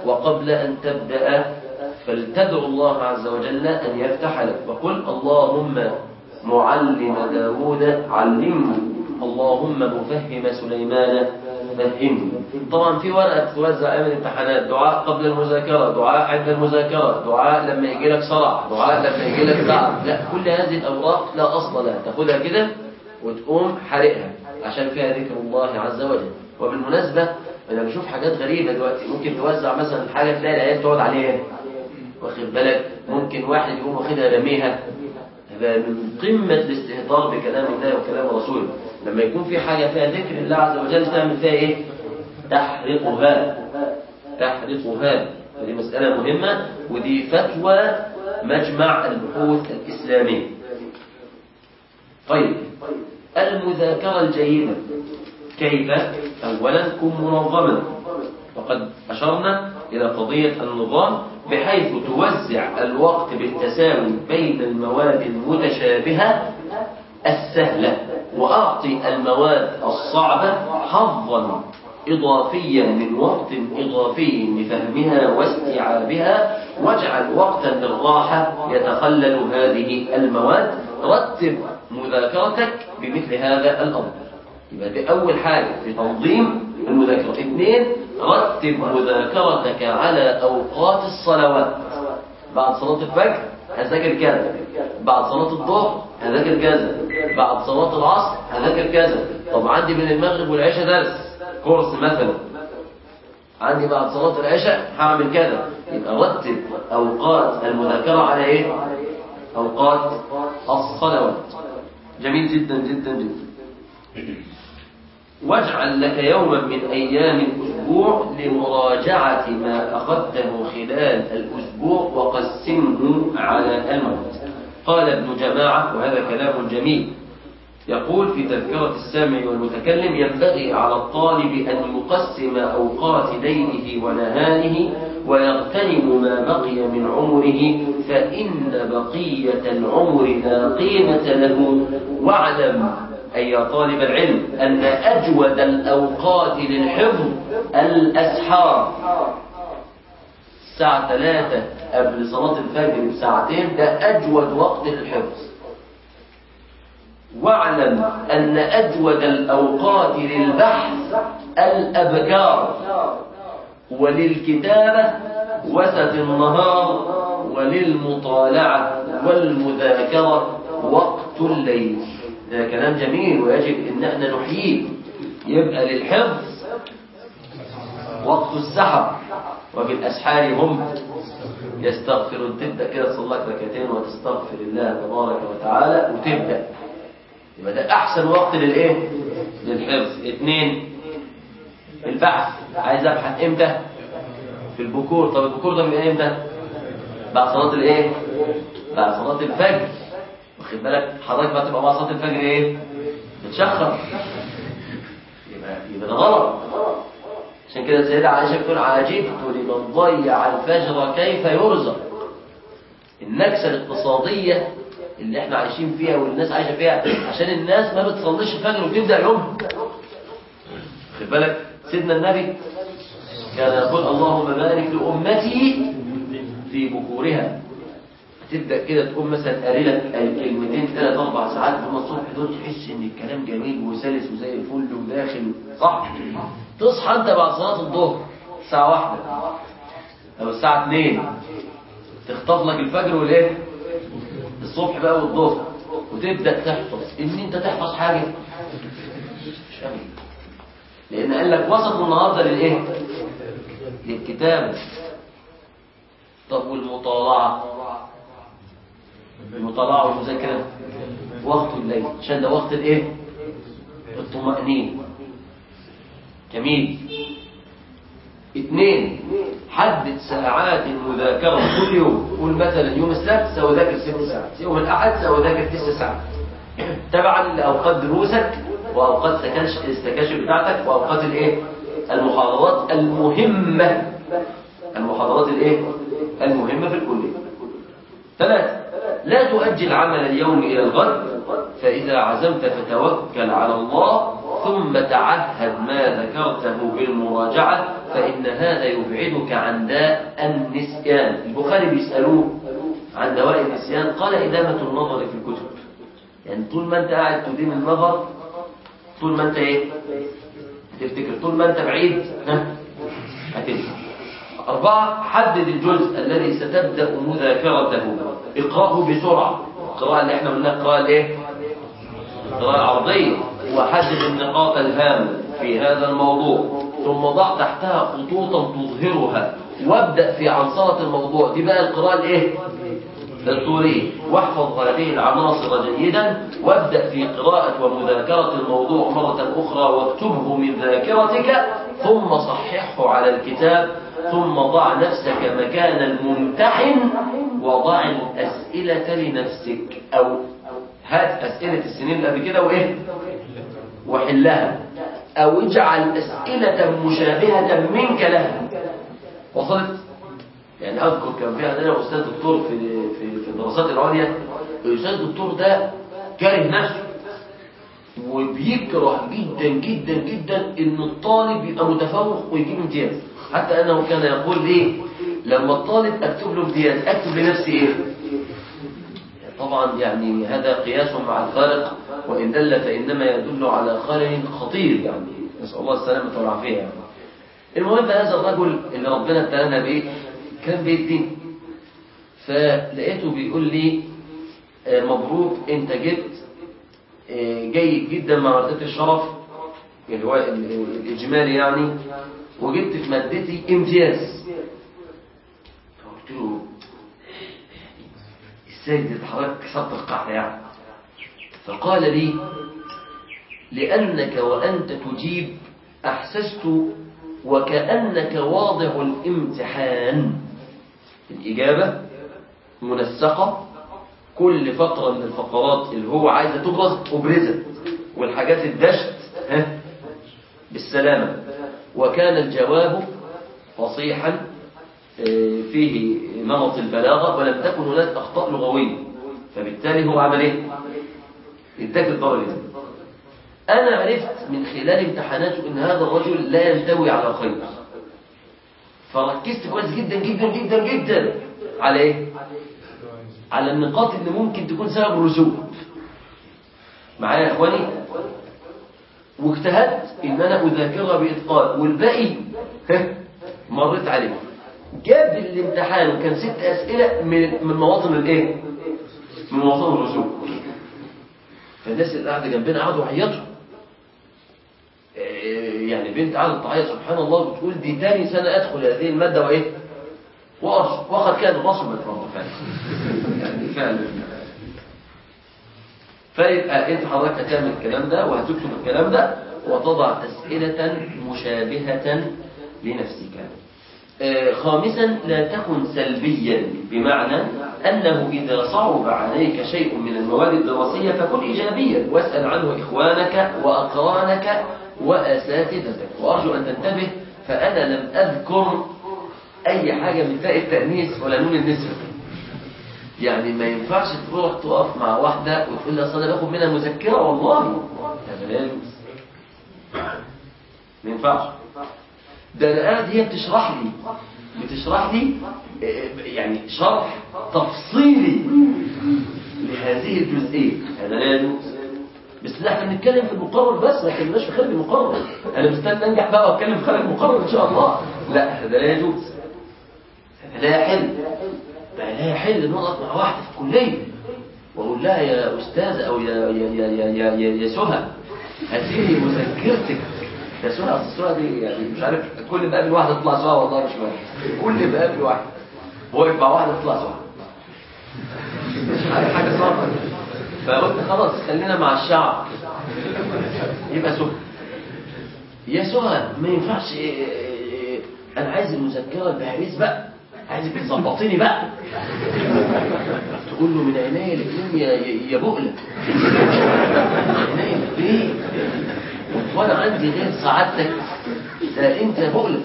وقبل أن تبدأ فلتدعو الله عز وجل أن يفتح لك وقل اللهم معلم داود علمه اللهم مفهم سليمان فهمه طبعا في ورقة توزع أيام الامتحانات دعاء قبل المذاكرة دعاء عند المذاكرة دعاء لما يجي لك صرع دعاء لما يجي لك تعب لا كل هذه الأوراق لا أصل لها تاخدها كده وتقوم حرقها عشان فيها ذكر الله عز وجل وبالمناسبة أنا بشوف حاجات غريبة دلوقتي ممكن توزع مثلا حاجة تلاقي العيال تقعد عليها واخد بالك ممكن واحد يقوم واخدها رميها هذا من قمة الاستهتار بكلام الله وكلام رسوله لما يكون في حاجة فيها ذكر الله عز وجل تعمل فيها ايه تحرقها تحرقها ودي مسألة مهمة ودي فتوى مجمع البحوث الإسلامية طيب المذاكرة الجيدة كيف أولا كن منظما وقد أشرنا إلى قضية النظام بحيث توزع الوقت بالتساوي بين المواد المتشابهة السهلة وأعطي المواد الصعبة حظا إضافيا من وقت إضافي لفهمها واستيعابها واجعل وقتا للراحة يتخلل هذه المواد رتب مذاكرتك بمثل هذا الأمر يبقى دي أول حاجة في تنظيم المذاكرة اثنين رتب مذاكرتك على أوقات الصلوات بعد صلاة الفجر هذاكر كذا بعد صلاة الظهر هذاكر كذا بعد صلاة العصر هذاكر كذا طب عندي من المغرب والعشاء درس كورس مثلا عندي بعد صلاة العشاء هعمل كذا يبقى رتب أوقات المذاكرة على إيه؟ أوقات الصلوات جميل جدا جدا جدا واجعل لك يوما من أيام الأسبوع لمراجعة ما أخذته خلال الأسبوع وقسمه على الموت قال ابن جماعة وهذا كلام جميل يقول في تذكرة السامع والمتكلم ينبغي على الطالب أن يقسم أوقات ليله ونهاره ويغتنم ما بقي من عمره فإن بقية العمر لا قيمة له واعلم أي يا طالب العلم أن أجود الأوقات للحفظ الأسحار الساعة ثلاثة قبل صلاة الفجر بساعتين ده أجود وقت للحفظ واعلم أن أجود الأوقات للبحث الأبكار وللكتابة وسط النهار وللمطالعة والمذاكرة وقت الليل ده كلام جميل ويجب ان احنا نحييه يبقى للحفظ وقت السحر وبالاسحار هم يستغفرون تبدا كده تصلي لك ركعتين وتستغفر الله تبارك وتعالى وتبدا يبقى ده احسن وقت للايه للحفظ اثنين البحث عايز ابحث امتى في البكور طب البكور ده بيبقى امتى بعد صلاه الايه بعد صلاه الفجر واخد بالك حضرتك بقى تبقى مع صلاه الفجر ايه بتشخر يبقى يبقى ده غلط عشان كده السيدة عائشة بتقول عجبت لمن ضيع الفجر كيف يرزق النكسة الاقتصادية اللي احنا عايشين فيها والناس عايشة فيها عشان الناس ما بتصليش الفجر وتبدأ يومها خد بالك سيدنا النبي كان يقول اللهم بارك لأمتي في بكورها تبدا كده تقوم مثلا قاري لك كلمتين ثلاث اربع ساعات من الصبح دول تحس ان الكلام جميل وسلس وزي الفل وداخل صح تصحى انت بعد صلاه الظهر الساعه واحدة او الساعه 2 تخطف لك الفجر والايه الصبح بقى والظهر وتبدا تحفظ ان انت تحفظ حاجه مش قوي لان قال لك وسط النهارده للايه للكتابه طب والمطالعه المطالعة والمذاكرة وقت الليل عشان ده وقت الايه الطمأنينة جميل اثنين حدد ساعات المذاكرة كل يوم قول مثلا يوم السبت سأذاكر ست ساعات يوم الأحد سأذاكر تسع ساعات تبعا لأوقات دروسك وأوقات السكاشن بتاعتك وأوقات الايه المحاضرات المهمة المحاضرات الايه المهمة في الكلية ثلاثة لا تؤجل عمل اليوم إلى الغد فإذا عزمت فتوكل على الله ثم تعهد ما ذكرته بالمراجعة فإن هذا يبعدك عن داء النسيان البخاري بيسألوه عن دواء النسيان قال إدامة النظر في الكتب يعني طول ما أنت قاعد تدين النظر طول ما أنت إيه تفتكر طول ما أنت بعيد ها هتنسى أربعة حدد الجزء الذي ستبدأ مذاكرته اقرأه بسرعة القراءة اللي احنا قلناها القراءة الايه؟ القراءة العرضية وحدد النقاط الهامة في هذا الموضوع ثم ضع تحتها خطوطا تظهرها وابدأ في عنصرة الموضوع دي بقى القراءة الايه؟ الدستورية واحفظ هذه العناصر جيدا وابدأ في قراءة ومذاكرة الموضوع مرة أخرى واكتبه من ذاكرتك ثم صححه على الكتاب ثم ضع نفسك مكان الممتحن وضع الأسئلة لنفسك أو هات أسئلة السنين اللي قبل كده وإيه وحلها أو اجعل أسئلة مشابهة منك لها وصلت يعني أذكر كان في عندنا أستاذ دكتور في في في الدراسات العليا الأستاذ الدكتور ده كاره نفسه وبيكره جدا جدا جدا ان الطالب يبقى متفوق ويجيب امتياز حتى انه كان يقول لي لما الطالب اكتب له امتياز اكتب لنفسي ايه طبعا يعني هذا قياس مع الخالق وان دل فانما يدل على خلل خطير يعني نسال الله السلامه والعافيه يعني. المهم هذا الرجل اللي ربنا ابتلانا بايه كان بيدين فلقيته بيقول لي آه، مبروك انت جبت آه، جيد جدا مع مرتبة الشرف اللي هو ال- الإجمالي يعني وجبت في مادتي امتياز فقلت له ازاي دي حضرتك كسرت القاعدة يعني فقال لي لأنك وأنت تجيب أحسست وكأنك واضع الامتحان الإجابة منسقة كل فقرة من الفقرات اللي هو عايزة تبرز أبرزت والحاجات الدشت ها بالسلامة وكان الجواب فصيحا آه، فيه نمط البلاغة ولم تكن هناك أخطاء لغوية فبالتالي هو عمل إيه؟ اداك الدرجة دي أنا عرفت من خلال امتحاناته أن هذا الرجل لا ينتوي على خير فركزت كويس جدا جدا جدا جدا على إيه؟ على النقاط اللي ممكن تكون سبب الرسوب معايا يا إخواني واجتهدت ان انا اذاكرها باتقان والباقي ها، مريت عليه جاب الامتحان وكان ست اسئله من من مواطن الايه من مواطن الرسوب فالناس اللي قاعده جنبنا قعدوا يعيطوا إيه، يعني بنت قعدت تعيط سبحان الله بتقول دي تاني سنه ادخل هذه الماده وايه وأرسل وقد كان رسبت برضه فعلا يعني فعلا فيبقى انت حضرتك هتعمل الكلام ده وهتكتب الكلام ده وتضع أسئلة مشابهة لنفسك آه، خامسا لا تكن سلبيا بمعنى أنه إذا صعب عليك شيء من المواد الدراسية فكن إيجابيا واسأل عنه إخوانك وأقرانك وأساتذتك وأرجو أن تنتبه فأنا لم أذكر أي حاجة من تاء التأنيث ولا نون النسبة يعني ما ينفعش تروح تقف مع واحدة وتقول لها أصل أنا باخد منها مذكرة والله هذا لا يجوز ما ينفعش ده أنا قاعد هي بتشرح لي بتشرح لي آه، يعني شرح تفصيلي لهذه الجزئية هذا لا يجوز بس لا احنا بنتكلم في المقرر بس ما اتكلمناش في خارج المقرر انا مستني انجح بقى واتكلم في خارج المقرر ان شاء الله لا هذا لا يجوز هذا لا يحل ده لا يحل ان اقعد مع واحده في الكليه واقول لها يا استاذ او يا يا يا يا يا, يا, يا سهى هذه مذكرتك يا سهى اصل سهى دي يعني مش عارف كل ما اقابل واحده تطلع سهى والله مش فاهم كل ما اقابل واحده هو يبقى واحده تطلع سهى مش عارف حاجه صعبه فقلت خلاص خلينا مع الشعب يبقى سهى يا سهى ما ينفعش إيه إيه إيه انا عايز المذكره البهاريس بقى عايزك تظبطيني بقى تقول له من عينيا الاثنين يا يا- يا بقله عينيا ليه وانا عندي غير سعادتك ده انت يا بقله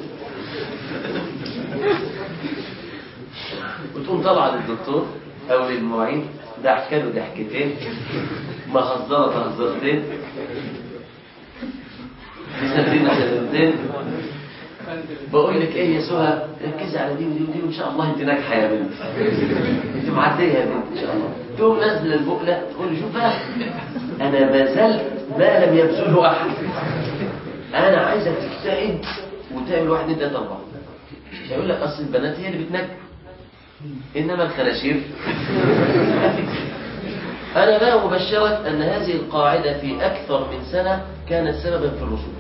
وتقوم طالعه للدكتور او للمعيد ضحكه له ضحكتين مهزره تهزرتين سنتين سنتين بقول لك ايه يا سهى ركزي على دي ودي ودي وان شاء الله انت ناجحه يا بنت انت معديه يا بنت ان شاء الله تقوم نازله البقله تقول لي شوف بقى انا بذلت ما لم يبذله احد انا عايزك تجتهد وتعمل واحد اتنين تلاته اربعه هيقول لك اصل البنات هي اللي بتنجم انما الخناشير انا بقى ابشرك ان هذه القاعده في اكثر من سنه كانت سببا في الرسوب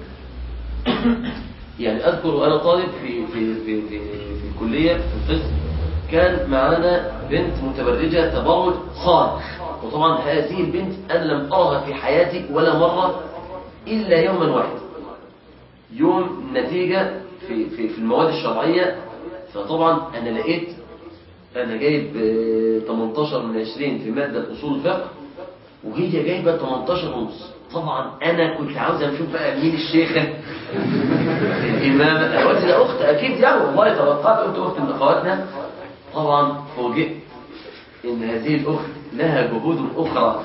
يعني اذكر انا طالب في في في في, في الكليه في القسم كان معانا بنت متبرجه تبرج صارخ وطبعا هذه البنت انا لم ارها في حياتي ولا مره الا يوما واحدا يوم نتيجه في في في المواد الشرعيه فطبعا انا لقيت انا جايب آه، 18 من 20 في ماده اصول الفقه وهي جايبه 18 ونص طبعا انا كنت عاوز اشوف بقى مين الشيخه الامامه قلت ده اخت اكيد يعني والله توقعت قلت اخت من اخواتنا طبعا فوجئت ان هذه الاخت لها جهود اخرى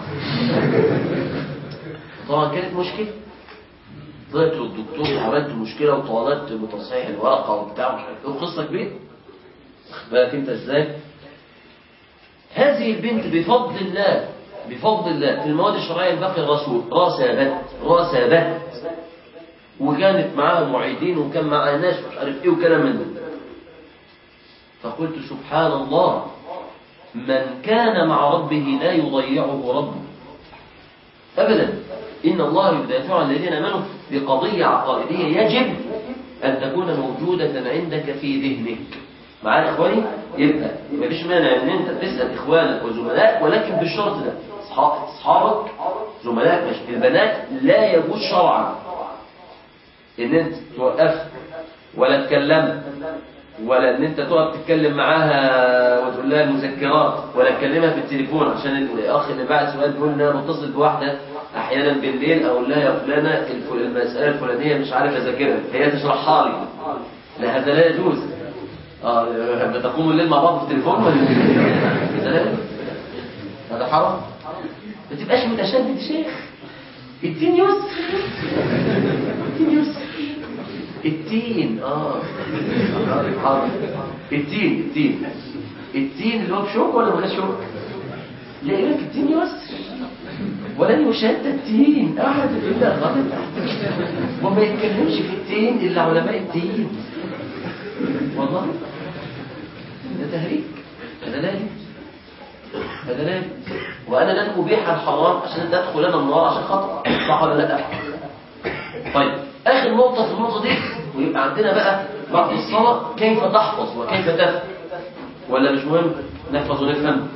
طبعا كانت مشكله طلعت للدكتور وعملت مشكله وطالبت بتصحيح الورقه وبتاع مش عارف ايه وقصه كبيره واخد بالك انت ازاي هذه البنت بفضل الله بفضل الله في المواد الشرعيه الباقي الرسول راسبت راسبت وكانت معاها معيدين وكان معاها ناس مش عارف ايه وكلام من ده فقلت سبحان الله من كان مع ربه لا يضيعه ربه ابدا ان الله يدافع عن الذين امنوا بقضيه عقائديه يجب ان تكون موجوده عندك في ذهنك معايا يا اخواني يبقى مفيش مانع ان انت تسال اخوانك وزملائك ولكن بالشرط ده أصحاب- اصحابك زملائك مش البنات لا يجوز شرعا ان انت توقف ولا تكلم ولا ان انت تقعد تتكلم معاها وتقول لها المذكرات ولا تكلمها في التليفون عشان الاخ اللي بعد سؤال بيقول ان انا متصل بواحده احيانا بالليل اقول لها يا فلانه الف- المساله الفلانيه مش عارف اذاكرها هي تشرحها لي لا هذا لا يجوز اه بتقوموا الليل مع بعض في التليفون ولا هذا لا يجوز. هذا حرام ما تبقاش متشدد شيخ الدين يسر الدين يسر التين اه حاضر التين التين التين اللي هو بشوك ولا من غير شوك لا يقول لك التين يسر ولن يشد التين احد الا غلط وما يتكلمش في التين الا علماء الدين والله ده تهريج هذا لا يجوز هذا لا يجوز وانا لن ابيح الحرام عشان تدخل انا النار عشان خطأ صح ولا لا طيب اخر نقطه في النقطه دي ويبقى عندنا بقى بعد الصلاه كيف تحفظ وكيف تفهم ولا مش مهم نحفظ ونفهم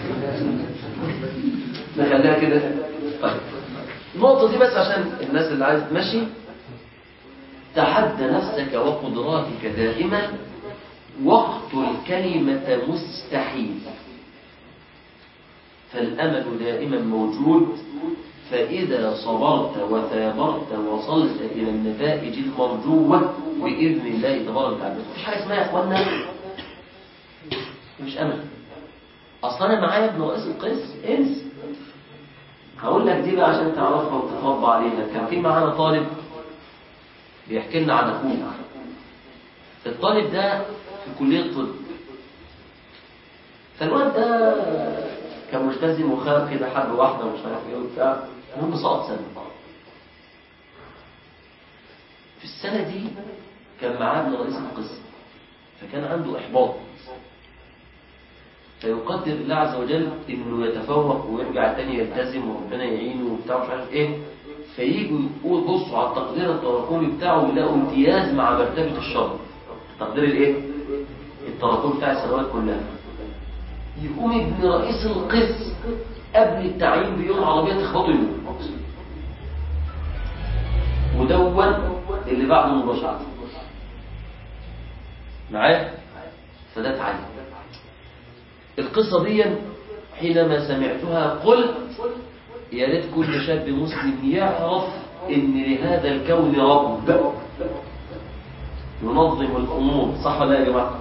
نخليها كده طيب النقطه دي بس عشان الناس اللي عايزه تمشي تحدى نفسك وقدراتك دائما وقت الكلمة مستحيل فالأمل دائما موجود فإذا صبرت وثابرت وصلت إلى النتائج المرجوة بإذن الله تبارك وتعالى مفيش حاجة اسمها يا إخوانا مش أمل أصلا أنا معايا ابن رئيس القس انس هقول لك دي بقى عشان تعرفها وتتربى عليها كان في معانا طالب بيحكي لنا عن أخوه الطالب ده في كلية طب فالواد ده كان ملتزم وخاب كده حب واحدة ومش عارف ايه وبتاع المهم سقط سنة في السنة دي كان معاه ابن رئيس القسم فكان عنده إحباط فيقدر الله عز وجل انه يتفوق ويرجع تاني يلتزم وربنا يعينه وبتاع مش عارف ايه فييجوا يقول بصوا على التقدير التراكمي بتاعه يلاقوا امتياز مع مرتبة الشر التقدير الايه؟ التراكمي بتاع السنوات كلها يقوم ابن رئيس القسم قبل التعيين بيوم عربية تخبطه يموت ودون اللي بعده مباشرة معايا فده تعين القصة دي حينما سمعتها قلت يا ريت كل شاب مسلم يعرف ان لهذا الكون رب ينظم الامور صح ولا يا جماعه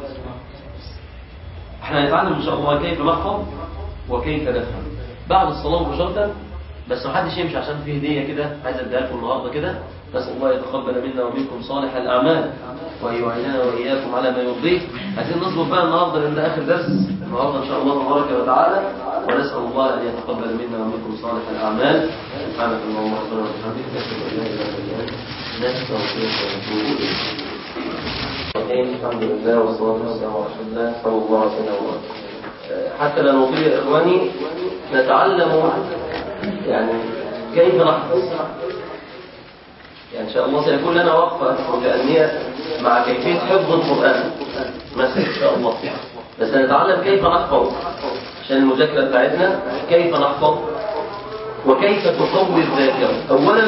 احنا هنتعلم ان شاء الله كيف نحفظ وكيف نفهم بعد الصلاه مباشره بس ما حدش يمشي عشان في هديه كده عايز اديها لكم النهارده كده نسأل الله يتقبل منا ومنكم صالح الأعمال وأن يعيننا وإياكم على ما يرضيه عايزين نصبر بقى النهارده لأن ده آخر درس النهارده إن شاء الله تبارك وتعالى ونسأل الله أن يتقبل منا ومنكم صالح الأعمال سبحانك اللهم ربنا وبحمدك نشهد أن لا إله إلا أنت نستغفرك ونتوب إليك الحمد لله والصلاة والسلام على رسول الله صلى الله عليه وسلم حتى لا نطيل يا إخواني نتعلم يعني كيف نحفظ يعني إن شاء الله سيكون لنا وقفة متأنية مع كيفية حفظ القرآن مثلا إن شاء الله بس نتعلم كيف نحفظ عشان المذاكرة بتاعتنا كيف نحفظ وكيف تقوي الذاكرة أولا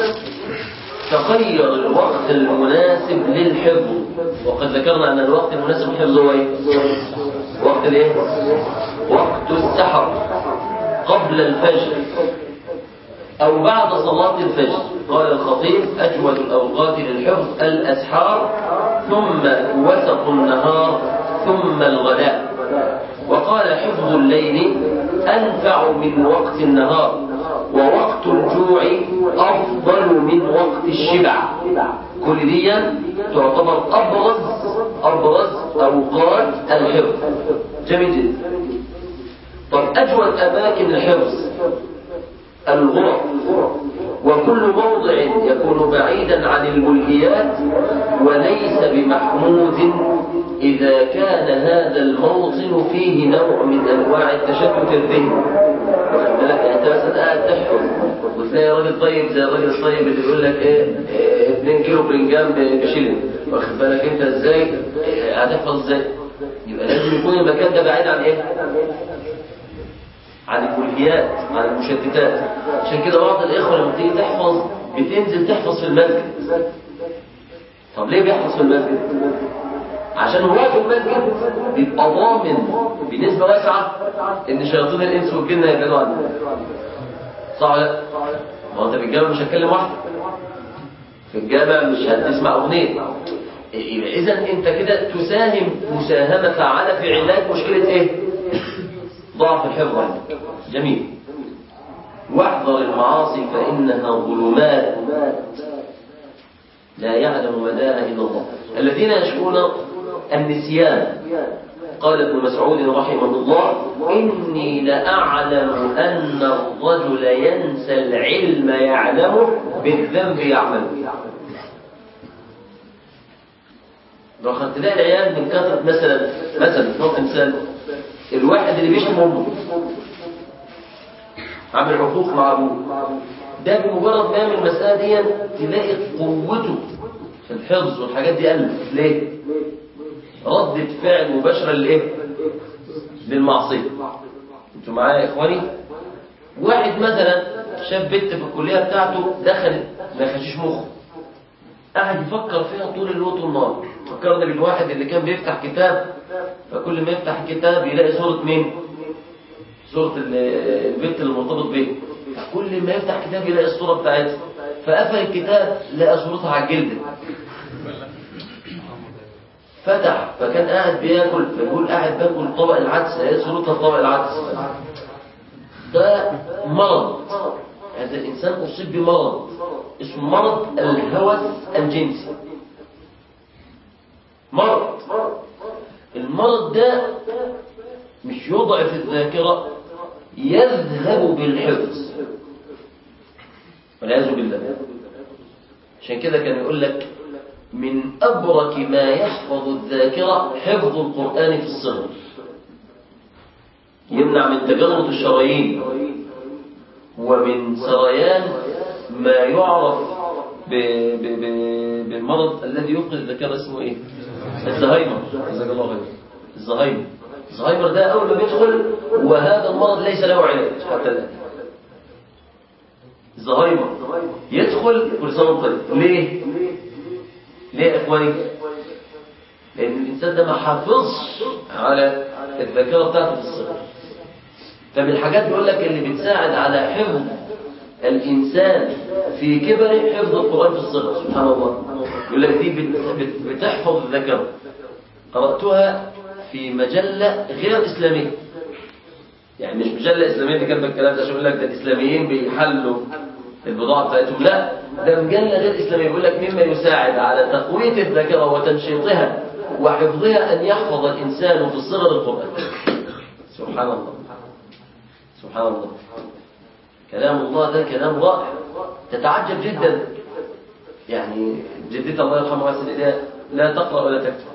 تغير الوقت المناسب للحفظ وقد ذكرنا أن الوقت المناسب للحفظ هو إيه؟ وقت الإيه؟ وقت السحر قبل الفجر أو بعد صلاة الفجر قال الخطيب أجود الأوقات للحفظ الأسحار ثم وسط النهار ثم الغداء وقال حفظ الليل أنفع من وقت النهار ووقت الجوع أفضل من وقت الشبع كل دي تعتبر أبرز أبرز أوقات الحفظ جميل جدا طب أجود أماكن الحفظ الغرف وكل موضع يكون بعيدا عن الملهيات وليس بمحمود إذا كان هذا الموطن فيه نوع من أنواع التشتت الذهني بالك أنت مثلا قاعد تحفظ وتلاقي راجل طيب زي الراجل الطيب اللي يقول لك إيه 2 كيلو برنجان بشيلين واخد بالك أنت إزاي هتحفظ إزاي يبقى لازم يكون المكان ده بعيد عن إيه عن الملهيات عن المشتتات عشان كده بعض الإخوة لما تيجي تحفظ بتنزل تحفظ في المسجد طب ليه بيحفظ في المسجد عشان هو في المسجد بيبقى ضامن بنسبة واسعة ان شياطين الانس والجن هيبعدوا عنه صح ولا لا؟ ما هو انت في الجامع مش هتكلم واحد في الجامع مش هتسمع اغنيه يبقى اذا انت كده تساهم مساهمة فعالة في علاج مشكلة ايه؟ ضعف الحفظ عندك جميل واحذر المعاصي فإنها ظلمات لا يعلم مداها إلا الله الذين يشكون النسيان قال ابن مسعود رحمه الله إني لأعلم أن الرجل ينسى العلم يعلمه بالذنب يعمله لو خدت تلاقي العيال من كثرة مثلا مثلا نضرب مثال الواحد اللي بيشتم امه عامل عقوق مع ابوه ده بمجرد ما يعمل المسألة دي تلاقي قوته في الحفظ والحاجات دي قلت ليه؟ ردة فعل مباشرة لإيه؟ للمعصية انتوا معايا يا إخواني؟ واحد مثلا شاف بنت في الكلية بتاعته دخلت ما يخشيش مخه قاعد يفكر فيها طول الليل وطول النهار فكرنا بالواحد اللي كان بيفتح كتاب فكل ما يفتح كتاب يلاقي صورة مين؟ صورة البنت اللي مرتبط بيه كل ما يفتح كتاب يلاقي الصورة بتاعتها فقفل الكتاب لقى صورتها على الجلد فتح فكان قاعد بياكل فيقول قاعد باكل طبق العدس لقى صورتها في طبق العدس ده مرض هذا الإنسان أصيب بمرض اسمه مرض الهوس الجنسي مرض المرض ده مش يضعف الذاكرة يذهب بالحفظ والعياذ بالله عشان كده كان يقول لك من أبرك ما يحفظ الذاكرة حفظ القرآن في الصغر يمنع من تجلط الشرايين ومن سريان ما يعرف ب... ب... ب... بالمرض الذي يفقد الذاكرة اسمه ايه الزهايمر جزاك الله خير الزهايمر الزهايمر ده اول ما بيدخل وهذا المرض ليس له علاج حتى الان الزهايمر يدخل كل سنه وانت طيب ليه ليه يا اخواني لان الانسان ده ما حافظش على الذاكره بتاعته في الصغر فمن الحاجات بيقول لك اللي بتساعد على حفظ الإنسان في كبره حفظ القرآن في الصغر سبحان الله يقول لك دي بت بت بتحفظ الذاكرة قرأتها في مجلة غير إسلامية يعني مش مجلة إسلامية اللي كاتبه الكلام ده عشان يقول لك ده الإسلاميين بيحلوا البضاعة بتاعتهم لا ده مجلة غير إسلامية يقول لك مما يساعد على تقوية الذاكرة وتنشيطها وحفظها أن يحفظ الإنسان في الصغر القرآن سبحان الله سبحان الله كلام الله ده كلام رائع تتعجب جدا يعني جدتي الله يرحمها واسل لا تقرأ ولا تكتب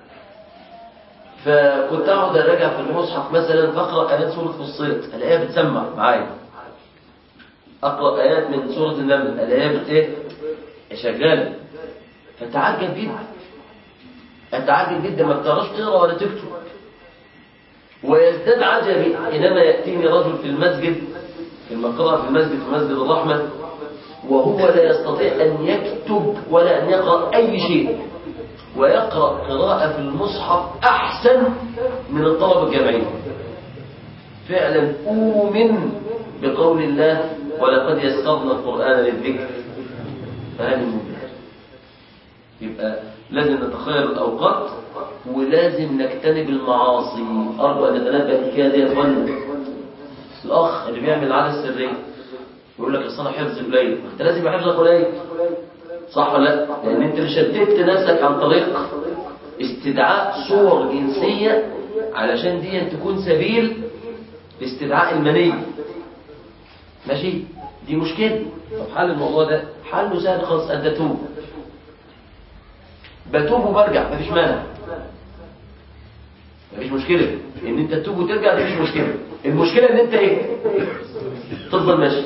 فكنت اقعد اراجع في المصحف مثلا فاقرا ايات سوره فصيلت الاقيها بتسمع معايا اقرا ايات من سوره النمل الاقيها بت ايه شغاله فتعجب جدا اتعجب جدا ما بتعرفش تقرا ولا تكتب ويزداد عجبي حينما ياتيني رجل في المسجد في المقرأة في المسجد في مسجد الرحمة وهو لا يستطيع أن يكتب ولا أن يقرأ أي شيء ويقرأ قراءة في المصحف أحسن من الطلبة الجامعيين فعلا أؤمن بقول الله ولقد يسرنا القرآن للذكر فهل من ذكر يبقى لازم نتخير الأوقات ولازم نجتنب المعاصي أرجو أن نتنبه الحكاية دي يا إخوانا الأخ اللي بيعمل العادة السرية يقول لك أصل أنا حفظ قليل ما أنت لازم يبقى حفظك قليل صح ولا لا؟ لأن أنت اللي شددت نفسك عن طريق استدعاء صور جنسية علشان دي تكون سبيل لاستدعاء المني ماشي؟ دي مشكلة طب حل الموضوع ده حله سهل خالص أن تتوب بتوب وبرجع مفيش مانع مفيش مشكلة ان انت تتوب وترجع مفيش مشكلة المشكلة ان انت ايه تفضل ماشي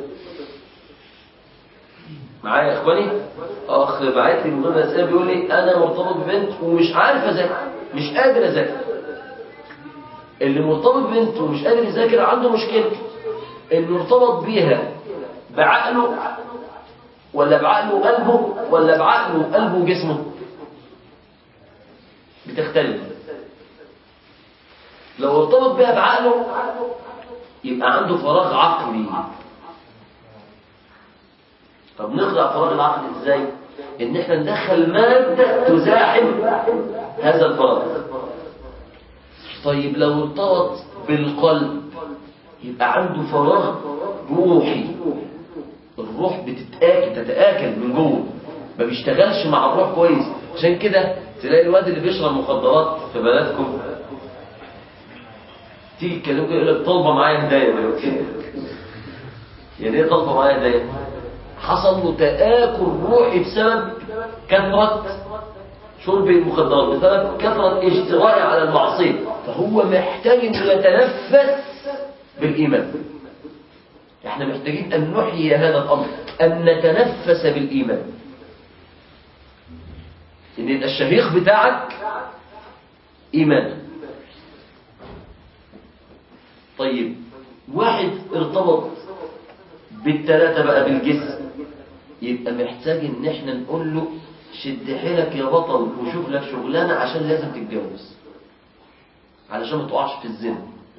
معايا يا اخواني اخ بعت لي من ضمن الاسئله بيقول لي انا مرتبط ببنت ومش عارف اذاكر مش قادر اذاكر اللي مرتبط ببنت ومش قادر يذاكر عنده مشكله انه ارتبط بيها بعقله ولا بعقله وقلبه ولا بعقله وقلبه وجسمه بتختلف لو ارتبط بها بعقله يبقى عنده فراغ عقلي طب نخلع فراغ العقل ازاي ان احنا ندخل مادة تزاحم هذا الفراغ طيب لو ارتبط بالقلب يبقى عنده فراغ روحي الروح بتتآكل تتآكل من جوه ما بيشتغلش مع الروح كويس عشان كده تلاقي الواد اللي بيشرب مخدرات في بلدكم تيجي تكلمه كده يقول لك طالبه معايا هدايا دلوقتي يعني ايه طالبه معايا هدايا حصل له تآكل روحي بسبب كثرة شرب المخدرات بسبب كثرة اجترائه على المعصية فهو محتاج انه يتنفس بالإيمان احنا محتاجين أن نحيي هذا الأمر أن نتنفس بالإيمان ان يبقى الشهيق بتاعك إيمان طيب واحد ارتبط بالثلاثة بقى بالجسم يبقى محتاج ان احنا نقول له شد حيلك يا بطل وشوف لك شغلانة عشان لازم تتجوز علشان ما تقعش في الزنا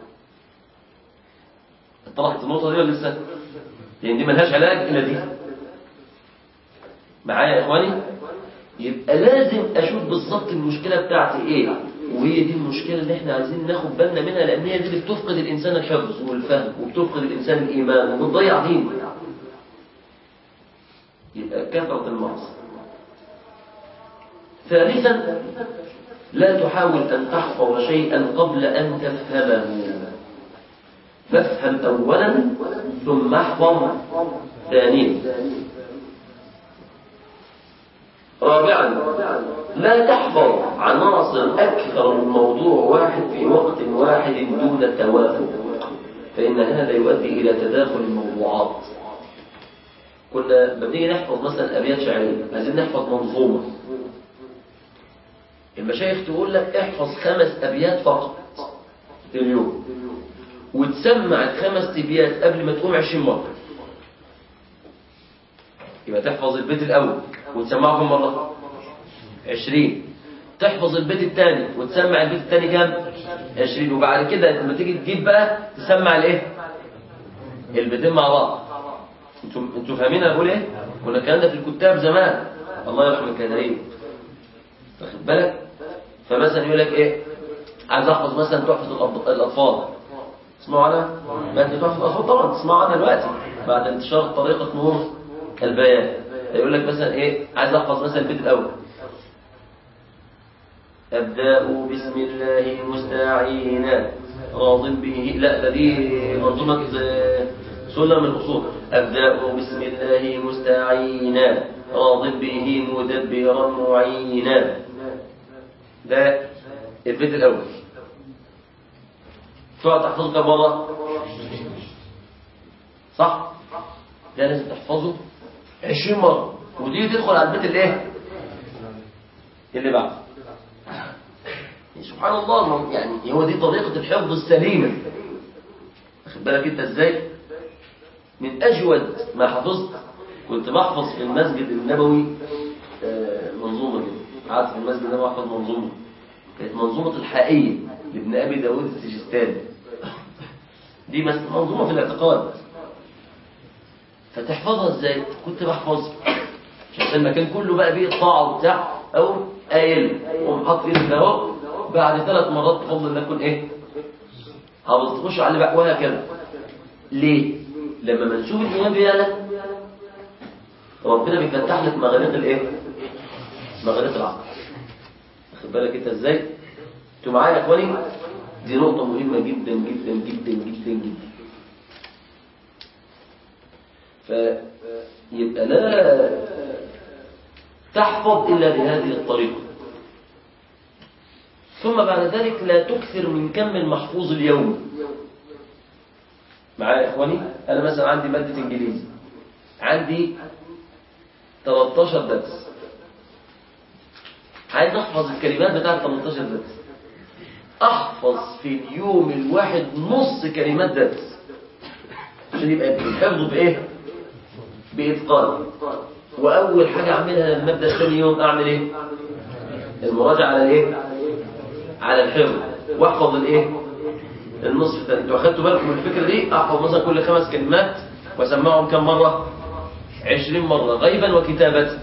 طرحت النقطة دي ولا لسه؟ لأن دي ملهاش علاج إلا دي معايا يا إخواني؟ يبقى لازم أشوف بالظبط المشكلة بتاعتي إيه وهي دي المشكلة اللي احنا عايزين ناخد بالنا منها لأن هي دي اللي بتفقد الإنسان الحفظ والفهم وبتفقد الإنسان الإيمان وبتضيع دينه يبقى كثرة المعصية ثالثا لا تحاول أن تحفظ شيئا قبل أن تفهمه فافهم أولا ثم احفظ ثانيا رابعا لا تحفظ عناصر أكثر من موضوع واحد في وقت واحد دون توافق فإن هذا يؤدي إلى تداخل الموضوعات كنا بنيجي نحفظ مثلا أبيات شعرية عايزين نحفظ منظومة المشايخ تقول لك احفظ خمس أبيات فقط في اليوم وتسمع الخمس أبيات قبل ما تقوم عشرين مرة يبقى تحفظ البيت الأول وتسمعه كم مرة عشرين تحفظ البيت الثاني وتسمع البيت الثاني كام عشرين وبعد كده لما تيجي تجيب بقى تسمع الايه البيتين مع بعض انتوا انتوا فاهمين انا بقول ايه كنا الكلام ده في الكتاب زمان الله يرحم الكنارين واخد بالك فمثلا يقول لك ايه عايز احفظ مثلا تحفه الأطفال تسمعوا عنها؟ ما انت تحفظ الأطفال طبعا تسمعوا عنها دلوقتي بعد انتشار طريقة نور البيان يقول لك مثلا ايه عايز احفظ مثلا البيت الاول أبدأ بسم الله مستعينا راض به لا ده دي منظومة آه، سلم الأصول أبدأ بسم الله مستعينا راض به مدبرا معينا ده البيت الأول تقعد تحفظه كم مرة صح ده لازم تحفظه 20 مرة وتيجي تدخل على البيت الايه اللي بعده سبحان الله ما- يعني هو دي طريقة الحفظ السليمة واخد بالك انت ازاي من اجود ما حفظت كنت بحفظ في المسجد النبوي آه، منظومة كده قعدت في المسجد النبوي احفظ منظومة كانت منظومة الحائية لابن ابي داود السجستاني دي مس- منظومة في الاعتقاد فتحفظها ازاي كنت بحفظها عشان المكان كله بقى بيه طاعة وبتاع او قايل وقوم حاطط ايدك ده اهو بعد ثلاث مرات بفضل الله اكون ايه حافظ تخش عليه بقى وهكذا ليه لما منسوب الايمان بيعلى ربنا بيفتح لك مغاليق الايه مغاليق العقل واخد بالك انت ازاي انتوا معايا يا اخواني دي نقطة مهمة جدا جدا جدا جدا جدا فيبقى لا تحفظ إلا بهذه الطريقة ثم بعد ذلك لا تكثر من كم المحفوظ اليومي معايا يا إخواني أنا مثلا عندي مادة إنجليزي عندي 13 درس عايز أحفظ الكلمات بتاعت 13 درس أحفظ في اليوم الواحد نص كلمات درس عشان يبقى الحفظ بإيه؟ بإتقان وأول حاجة أعملها لما أبدأ ثاني يوم أعمل إيه؟ المراجعة على الإيه؟ على الحفظ وأحفظ الإيه؟ النصف الثاني أنتوا أخدتوا بالكم من الفكرة دي؟ أحفظ مثلا كل خمس كلمات وأسمعهم كم مرة؟ عشرين مرة غيبا وكتابة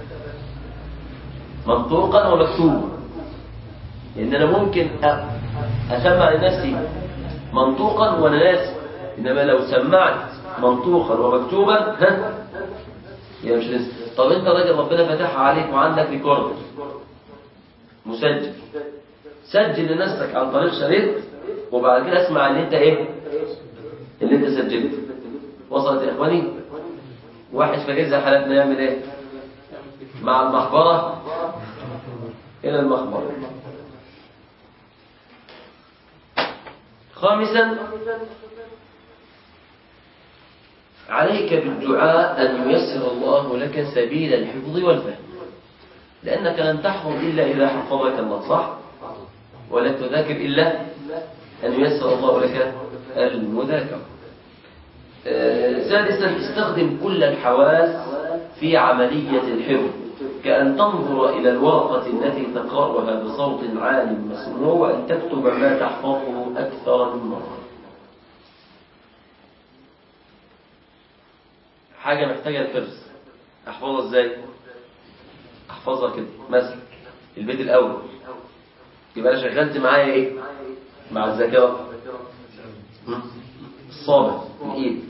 منطوقا ومكتوبا لأن أنا ممكن أ- أسمع لنفسي منطوقا وأنا ناسي إنما لو سمعت منطوقا ومكتوبا ها يا مش لسه طب انت راجل ربنا فتحها عليك وعندك ريكورد مسجل سجل لنفسك عن طريق شريط وبعد كده اسمع اللي انت ايه اللي انت سجلته وصلت يا اخواني واحد فقير زي حالتنا يعمل ايه مع المخبرة الى المخبرة خامسا عليك بالدعاء أن ييسر الله لك سبيل الحفظ والفهم لأنك لن تحفظ إلا إذا حفظك الله صح ولن تذاكر إلا أن ييسر الله لك المذاكرة آه، سادسا استخدم كل الحواس في عملية الحفظ كأن تنظر إلى الورقة التي تقرأها بصوت عال مسموع وأن تكتب ما تحفظه أكثر من مرة حاجة محتاجة الحفظ أحفظها إزاي؟ أحفظها كده مثلا البيت الأول يبقى أنا شغلت معايا إيه؟ مع الذاكرة هم؟ الصابع الإيد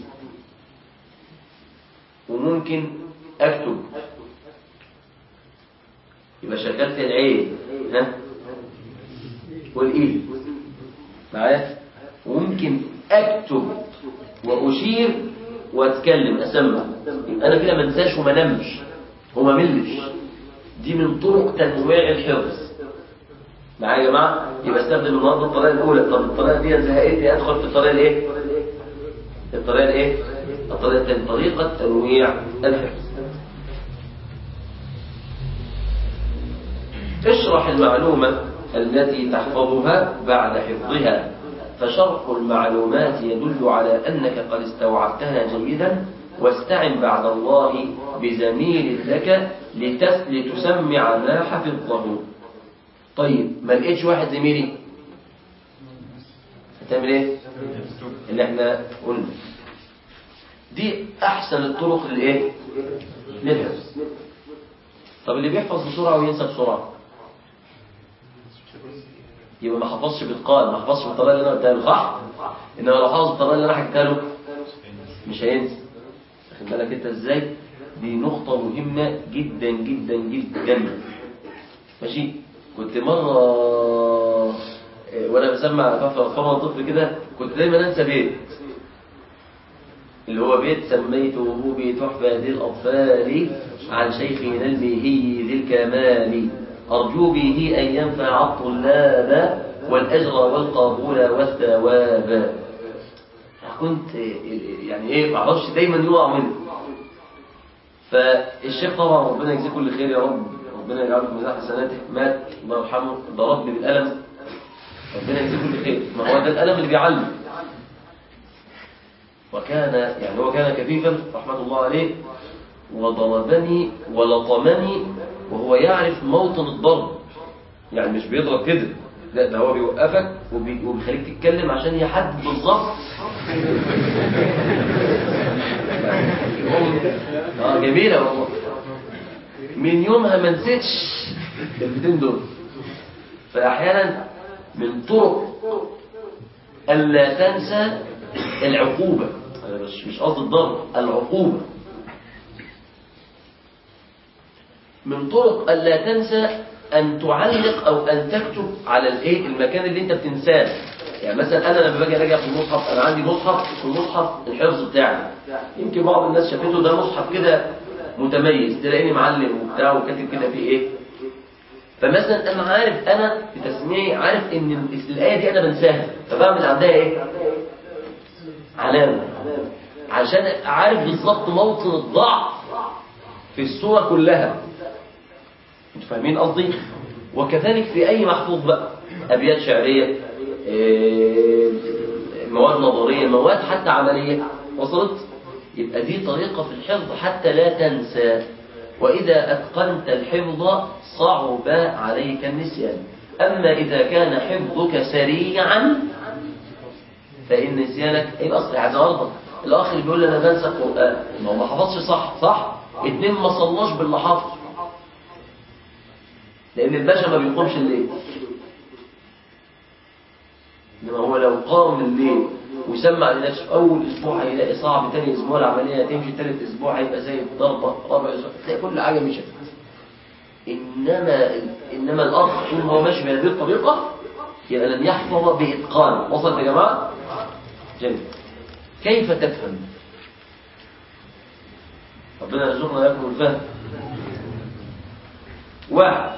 وممكن أكتب يبقى شغلت العين ها والإيد معايا وممكن أكتب وأشير وأتكلم أسمع يبقى أنا كده ما انساش وما نمش وما ملش دي من طرق تنويع الحفظ معايا يا جماعة يبقى استخدم النهارده الطريقة الأولى طب الطريقة دي زهقتني أدخل في الطريقة الإيه؟ الطريقة الإيه؟ الطريقة الثانية طريقة تنويع الحفظ اشرح المعلومة التي تحفظها بعد حفظها فشرح المعلومات يدل على أنك قد استوعبتها جيدا واستعن بعد الله بزميل لك لتس لتسمع ما حفظته طيب ما لقيتش واحد زميلي هتعمل ايه اللي احنا قلنا دي احسن الطرق للايه للحفظ طب اللي بيحفظ بسرعه وينسى بسرعه يبقى ما حفظش باتقان ما حفظش بالطريقه اللي انا قلتها له صح انما لو حفظ بالطريقه اللي انا حكيتها له مش هينسى خد بالك انت ازاي دي نقطة مهمة جدا جدا جدا ماشي كنت مرة وانا بسمع طفل اطفال وانا طفل كده كنت دايما انسى بيت اللي هو بيت سميته بتحفة ذي الأطفال عن شيخنا الميهي ذي الكمال أرجو به أن ينفع الطلاب والأجر والقبول والثواب كنت يعني ايه معرفش دايما يقع منه فالشيخ طبعا ربنا يجزيه كل خير يا رب ربنا يجعله في ميزان حسناته مات الله يرحمه ضربني بالقلم ربنا يجزيه كل خير ما هو ده القلم اللي بيعلم وكان يعني هو كان كفيفا رحمة الله عليه وضربني ولطمني وهو يعرف موطن الضرب يعني مش بيضرب كده لا ده هو بيوقفك وبي- وبيخليك تتكلم عشان يحدد بالظبط اه جميلة والله من يومها ما نسيتش الكلمتين دول فأحيانا من طرق ألا تنسى العقوبة أنا مش مش قصد الضرب العقوبة من طرق ألا تنسى أن تعلق أو أن تكتب على الإيه المكان اللي أنت بتنساه يعني مثلا أنا لما باجي أراجع في المصحف أنا عندي مصحف اسمه مصحف الحفظ بتاعي يمكن بعض الناس شافته ده مصحف كده متميز تلاقيني معلم وبتاع وكاتب كده فيه إيه فمثلا أنا عارف أنا في تسميعي عارف إن الآية دي أنا بنساها فبعمل عندها إيه علامة عشان عارف بالظبط موطن الضعف في السورة كلها انتوا فاهمين قصدي وكذلك في اي محفوظ بقى ابيات شعريه إيه، مواد نظريه مواد حتى عمليه وصلت يبقى دي طريقه في الحفظ حتى لا تنسى واذا اتقنت الحفظ صعب عليك النسيان اما اذا كان حفظك سريعا فان نسيانك هيبقى اصل عايز ارضى الاخ اللي بيقول لي انا بنسى القران ما هو ما حفظش صح صح اتنين ما صلاش باللي حفظ لأن الباشا ما بيقومش الليل إنما هو لو قام الليل وسمع لنفسه أول أسبوع هيلاقي صعب تاني أسبوع العملية هتمشي تالت أسبوع هيبقى زي الضربة رابع أسبوع تلاقي كل حاجة مشت إنما إنما الأخ طول ما هو ماشي بهذه الطريقة يبقى لن يحفظ بإتقان وصلت يا جماعة؟ جميل كيف تفهم؟ ربنا يرزقنا لكم الفهم واحد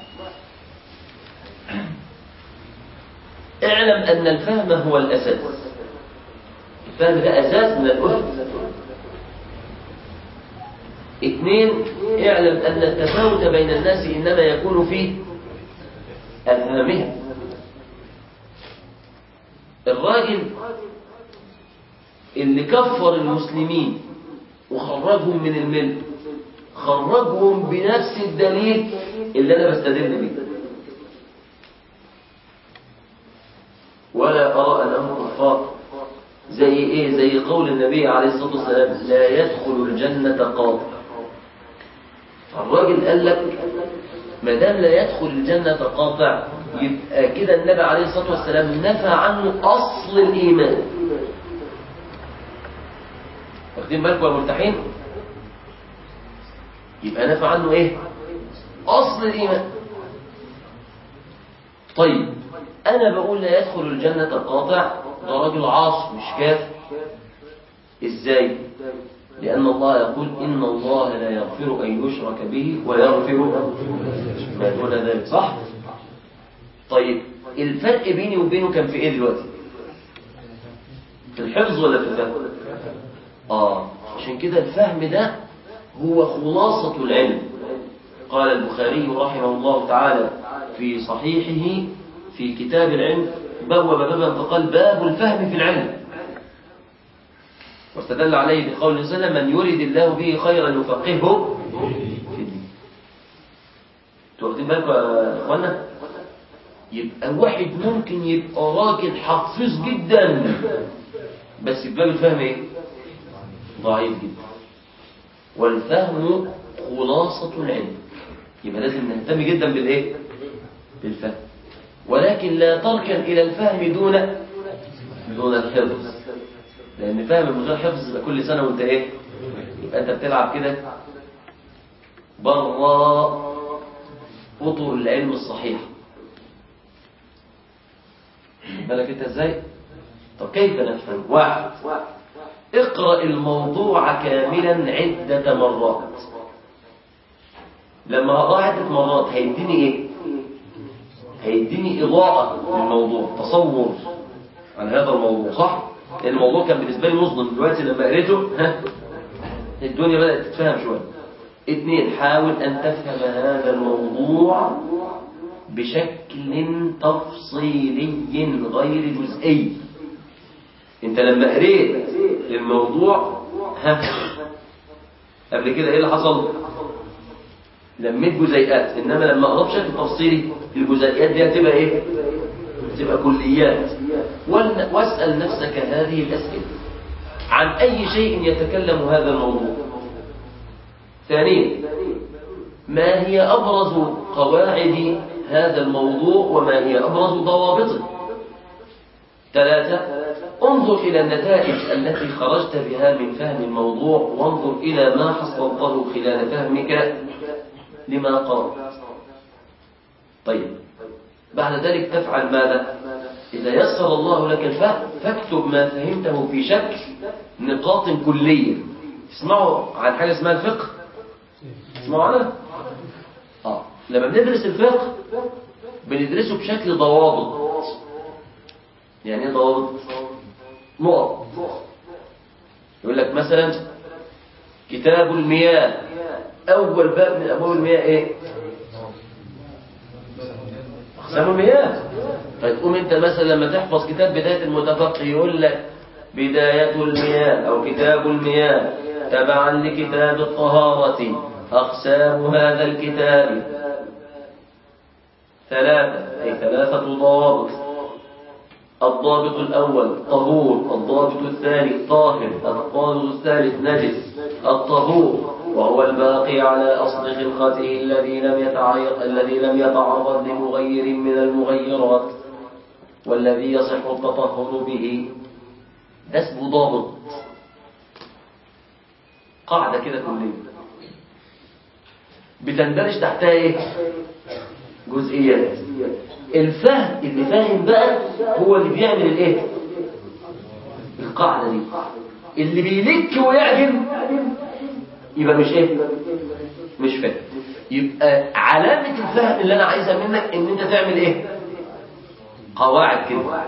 اعلم أن الفهم هو الأساس الفهم ده أساس من الأسس اثنين اعلم أن التفاوت بين الناس إنما يكون في أفهامهم الراجل اللي كفر المسلمين وخرجهم من الملك خرجهم بنفس الدليل اللي أنا بستدل بيه ولا أرى أنهم كفار زي إيه زي قول النبي عليه الصلاة والسلام لا يدخل الجنة قاطع الراجل قال لك ما دام لا يدخل الجنة قاطع يبقى كده النبي عليه الصلاة والسلام نفى عنه أصل الإيمان واخدين بالكم يا مرتاحين يبقى نفى عنه ايه اصل الايمان طيب انا بقول لا يدخل الجنة القاطع ده راجل عاص مش كافر ازاي لان الله يقول ان الله لا يغفر ان يشرك به ويغفر ما دون ذلك صح طيب الفرق بيني وبينه كان في ايه دلوقتي في الحفظ ولا في الفهم اه عشان كده الفهم ده هو خلاصة العلم قال البخاري رحمه الله تعالى في صحيحه في كتاب العلم بوب بابا فقال باب الفهم في العلم واستدل عليه بقول سلم من يريد الله به خيرا يفقهه في الدين انتوا واخدين بالكم يا اخوانا يبقى واحد ممكن يبقى راجل حفيظ جدا بس في باب الفهم ايه ضعيف جدا والفهم خلاصة العلم يبقى لازم نهتم جدا بالايه بالفهم ولكن لا تركن الى الفهم دون دون الحفظ لان فهم من غير حفظ يبقى كل سنه وانت ايه يبقى انت بتلعب كده بره اطر العلم الصحيح بالك انت ازاي طب كيف نفهم واحد اقرأ الموضوع كاملا عدة مرات لما اقرأ عدة مرات هيديني ايه هيديني إضاءة للموضوع تصور عن هذا الموضوع صح لأن الموضوع كان بالنسبة لي مظلم دلوقتي لما قريته ها الدنيا بدأت تتفهم شوية اثنين حاول أن تفهم هذا الموضوع بشكل تفصيلي غير جزئي انت لما قريت الموضوع ها قبل كده ايه اللي حصل لميت جزيئات انما لما اقرا بشكل تفصيلي الجزيئات دي هتبقى ايه تبقى كليات وال- واسال نفسك هذه الاسئله عن اي شيء يتكلم هذا الموضوع ثانيا ما هي ابرز قواعد هذا الموضوع وما هي ابرز ضوابطه ثلاثة انظر إلى النتائج التي خرجت بها من فهم الموضوع وانظر إلى ما حصلته خلال فهمك لما قرأت طيب بعد ذلك تفعل ماذا إذا يسر الله لك الفهم فاكتب ما فهمته في شكل نقاط كلية تسمعوا عن حاجة اسمها الفقه تسمعوا عنها آه. لما بندرس الفقه بندرسه بشكل ضوابط يعني ايه ضوابط نقط يقول لك مثلا كتاب المياه اول باب من ابواب المياه ايه اقسام المياه فتقوم انت مثلا لما تحفظ كتاب بدايه المتفقه يقول لك بدايه المياه او كتاب المياه تبعا لكتاب الطهاره اقسام هذا الكتاب ثلاثه اي ثلاثه ضوابط الضابط الأول طهور الضابط الثاني طاهر الضابط الثالث نجس الطهور وهو الباقي على أصل خلقته الذي لم يتعرض الذي لم يتعرض لمغير من المغيرات والذي يصح التطهر به ده اسمه ضابط قاعدة كده كلية بتندرج تحتها ايه جزئيات الفهم اللي فاهم بقى هو اللي بيعمل الايه القاعدة دي اللي بيلك ويعجن يبقى مش ايه مش فاهم يبقى علامة الفهم اللي انا عايزها منك ان انت تعمل ايه قواعد كده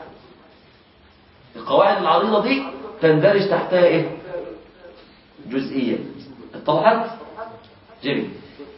القواعد العريضة دي تندرج تحتها ايه جزئية اتضحت جميل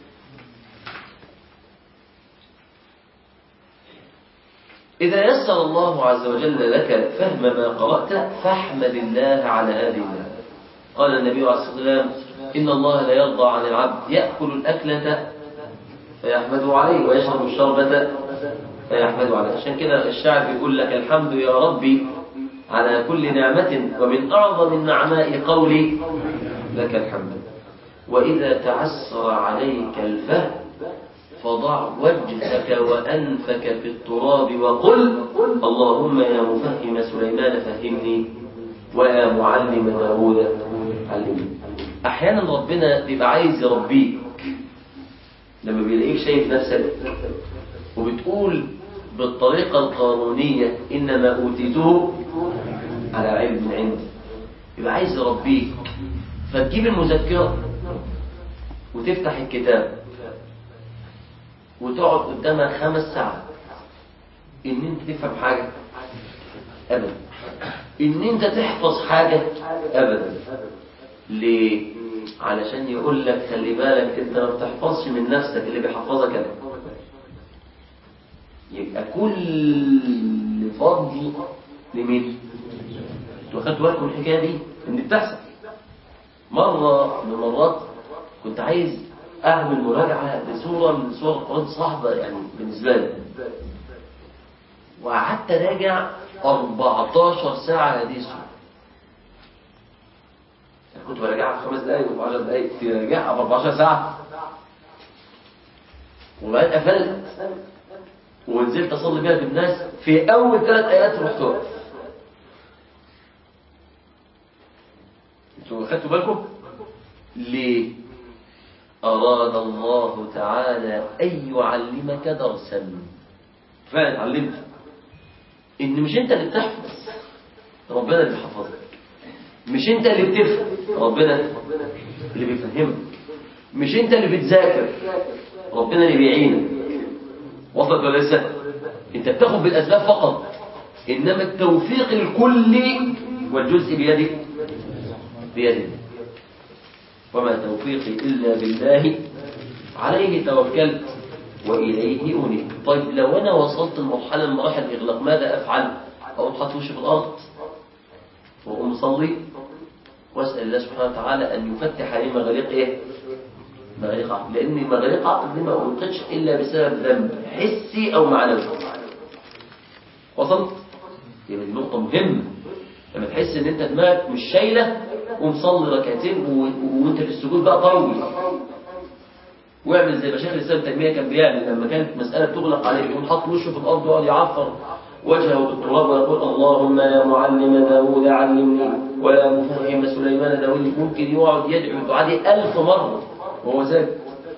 إذا يسر الله عز وجل لك فهم ما قرأت فاحمد الله على هذه النعمة قال النبي عليه الصلاة والسلام إن الله لا يرضى عن العبد يأكل الأكلة فيحمد عليه ويشرب الشربة فيحمد عليه عشان كده الشاعر بيقول لك الحمد يا ربي على كل نعمة ومن أعظم النعماء قولي لك الحمد وإذا تعسر عليك الفهم فضع وجهك وأنفك في التراب وقل اللهم يا مفهم سليمان فهمني ويا معلم داود علمني أحيانا ربنا بيبقى عايز يربيك لما بيلاقيك شايف نفسك وبتقول بالطريقة القانونية إنما أوتيته على علم عندي يبقى عايز يربيك فتجيب المذكرة وتفتح الكتاب وتقعد قدامها خمس ساعات ان انت تفهم حاجة ابدا ان انت تحفظ حاجة ابدا ليه علشان يقول لك خلي بالك انت ما بتحفظش من نفسك اللي بيحفظك انا يبقى كل فضل لمين انتوا خدتوا بالكم من الحكايه دي ان بتحصل مره من المرات كنت عايز اعمل مراجعه لسوره من سور القران صعبه يعني بالنسبه لي وقعدت اراجع 14 ساعه هذه السوره يعني كنت براجعها في خمس دقايق وفي 10 دقايق تراجعها في 14 ساعه وبعدين قفلت ونزلت اصلي بيها بالناس في اول ثلاث ايات رحت واقف انتوا خدتوا بالكم ليه أراد الله تعالى أن يعلمك درسا فعلا اتعلمت إن مش أنت اللي بتحفظ ربنا اللي بيحفظك مش أنت اللي بتفهم ربنا اللي بيفهمك مش أنت اللي بتذاكر ربنا اللي بيعينك وصلت ولا لسه أنت بتاخد بالأسباب فقط إنما التوفيق الكلي والجزء بيدك بيدك وما توفيقي إلا بالله عليه توكلت وإليه أنيب طيب لو أنا وصلت لمرحلة من مراحل الإغلاق ماذا أفعل؟ أقوم حاطط وشي في الأرض وأقوم أصلي وأسأل الله سبحانه وتعالى أن يفتح علي مغاليق إيه؟ مغاليق عقل لأن مغاليق عقل دي ما أغلقتش إلا بسبب ذنب حسي أو معنوي وصلت؟ يبقى دي نقطة مهمة لما تحس ان انت دماغك مش شايله ومصلي ركعتين و... وانت في السجود بقى طول واعمل زي ما شيخ الاسلام تيميه كان بيعمل لما كانت مساله تغلق عليه يقوم حاط وشه في الارض ويقعد يعفر وجهه بالتراب ويقول اللهم يا معلم داوود علمني ويا مفهم سليمان داوود ممكن يقعد يدعو الدعاء دي ألف مره وهو ساكت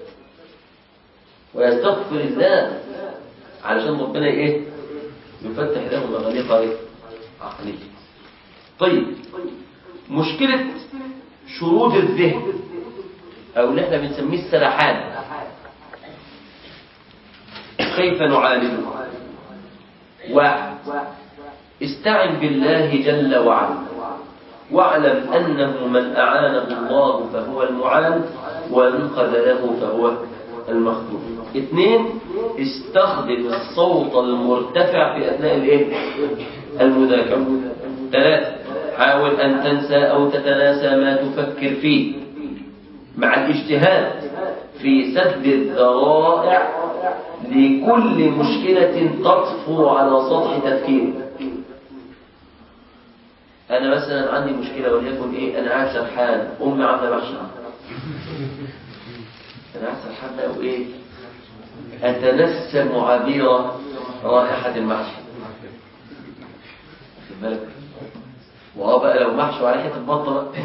ويستغفر الله علشان ربنا ايه يفتح له مغاليق ايه عقليه طيب مشكلة شرود الذهن أو اللي احنا بنسميه السرحان كيف نعالجه واحد استعن بالله جل وعلا واعلم أنه من أعانه الله فهو المعان ومن خذله فهو المخذول اثنين استخدم الصوت المرتفع في أثناء الايه المذاكرة ثلاثة حاول أن تنسى أو تتناسى ما تفكر فيه مع الاجتهاد في سد الذرائع لكل مشكلة تطفو على سطح تفكيرك أنا مثلا عندي مشكلة وليكن إيه أنا قاعد سرحان أمي عاملة محشي أنا قاعد سرحان بقى وإيه أتنسم عبير رائحة المحشي واخد بالك واه بقى لو محشوا على حته بطه بقى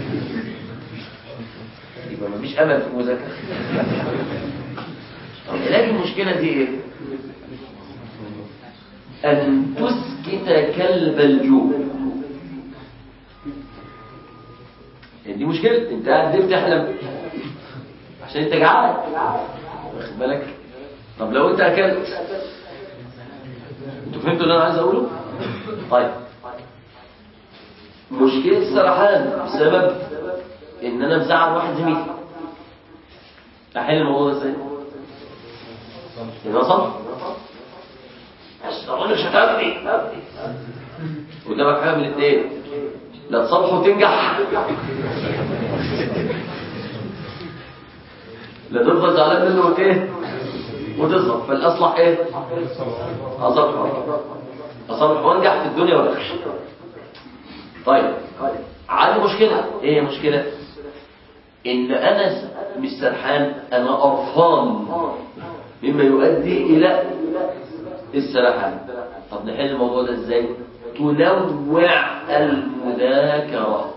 يبقى مفيش امل في المذاكره طب علاج المشكله دي ايه؟ ان تسكت كلب الجوع دي مشكله انت قاعد ليه بتحلم عشان انت جعان واخد بالك طب لو انت اكلت انتوا فهمتوا اللي انا عايز اقوله طيب مشكلة السرحان بسبب ان انا مزعل واحد زميلي احل الموضوع ده ازاي؟ يبقى صح؟ بس الراجل شتمني قدامك حاجه من الاثنين لا تصالحه وتنجح لا تفضل زعلان منه وايه وتصرف فالاصلح ايه اصلحه اصلح وانجح في الدنيا والاخره طيب عندي مشكله ايه هي مشكله ان انا مش سرحان انا قرفان مما يؤدي الى السرحان طب نحل الموضوع ده ازاي تنوع المذاكره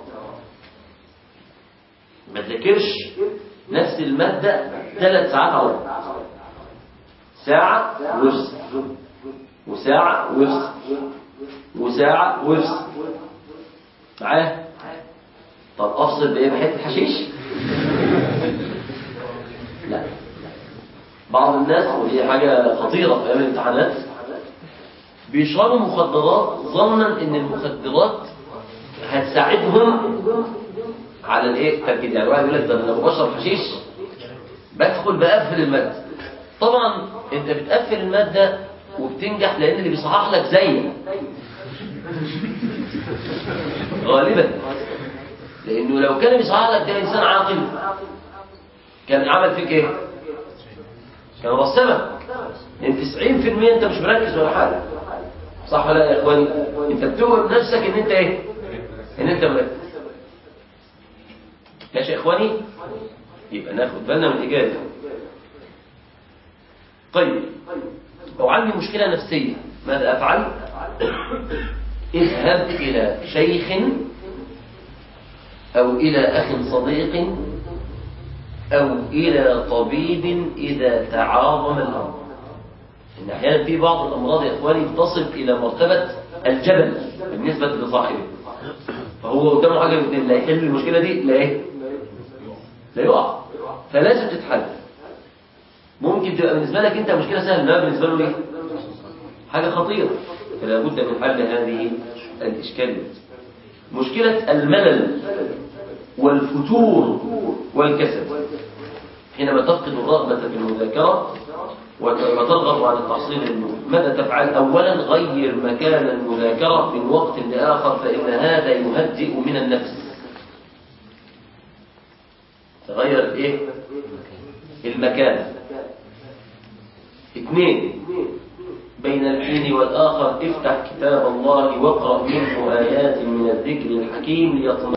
ما تذاكرش نفس الماده ثلاث ساعات على بعض ساعه وافصل وساعه وافصل وساعه وافصل معايا طب افصل بايه بحته حشيش لا بعض الناس ودي حاجه خطيره في ايام الامتحانات بيشربوا مخدرات ظنا ان المخدرات هتساعدهم على الايه التركيز يعني واحد يقول لك ده انا لو بشرب حشيش بدخل بقفل الماده طبعا انت بتقفل الماده وبتنجح لان اللي بيصحح لك زيك غالبا لانه لو كان بيصحح لك ده انسان عاقل كان عمل فيك ايه كان رسمك انت 90% انت مش مركز ولا حاجه صح ولا لا يا اخواني انت بتوهم نفسك ان انت ايه ان انت مركز ماشي يا اخواني يبقى ناخد بالنا من الاجابه طيب لو عندي مشكله نفسيه ماذا افعل اذهب الى شيخ او الى اخ صديق أو إلى طبيب إذا تعاظم الأمر إن أحيانا في بعض الأمراض يا إخواني تصل إلى مرتبة الجبل بالنسبة لصاحبه فهو قدامه حاجة من الاثنين لا يحل المشكلة دي لا إيه لا يقع فلازم تتحل ممكن تبقى بالنسبة لك أنت مشكلة سهلة لا بالنسبة له إيه حاجة خطيرة فلا بد من حل هذه الإشكالية مشكلة الملل والفتور والكسل حينما تفقد الرغبة في المذاكرة وترغب عن التحصيل العلمي ماذا تفعل أولا غير مكان المذاكرة من وقت لآخر فإن هذا يهدئ من النفس تغير الايه المكان اثنين بين الحين والآخر افتح كتاب الله واقرأ منه آيات من الذكر الحكيم ليطمئن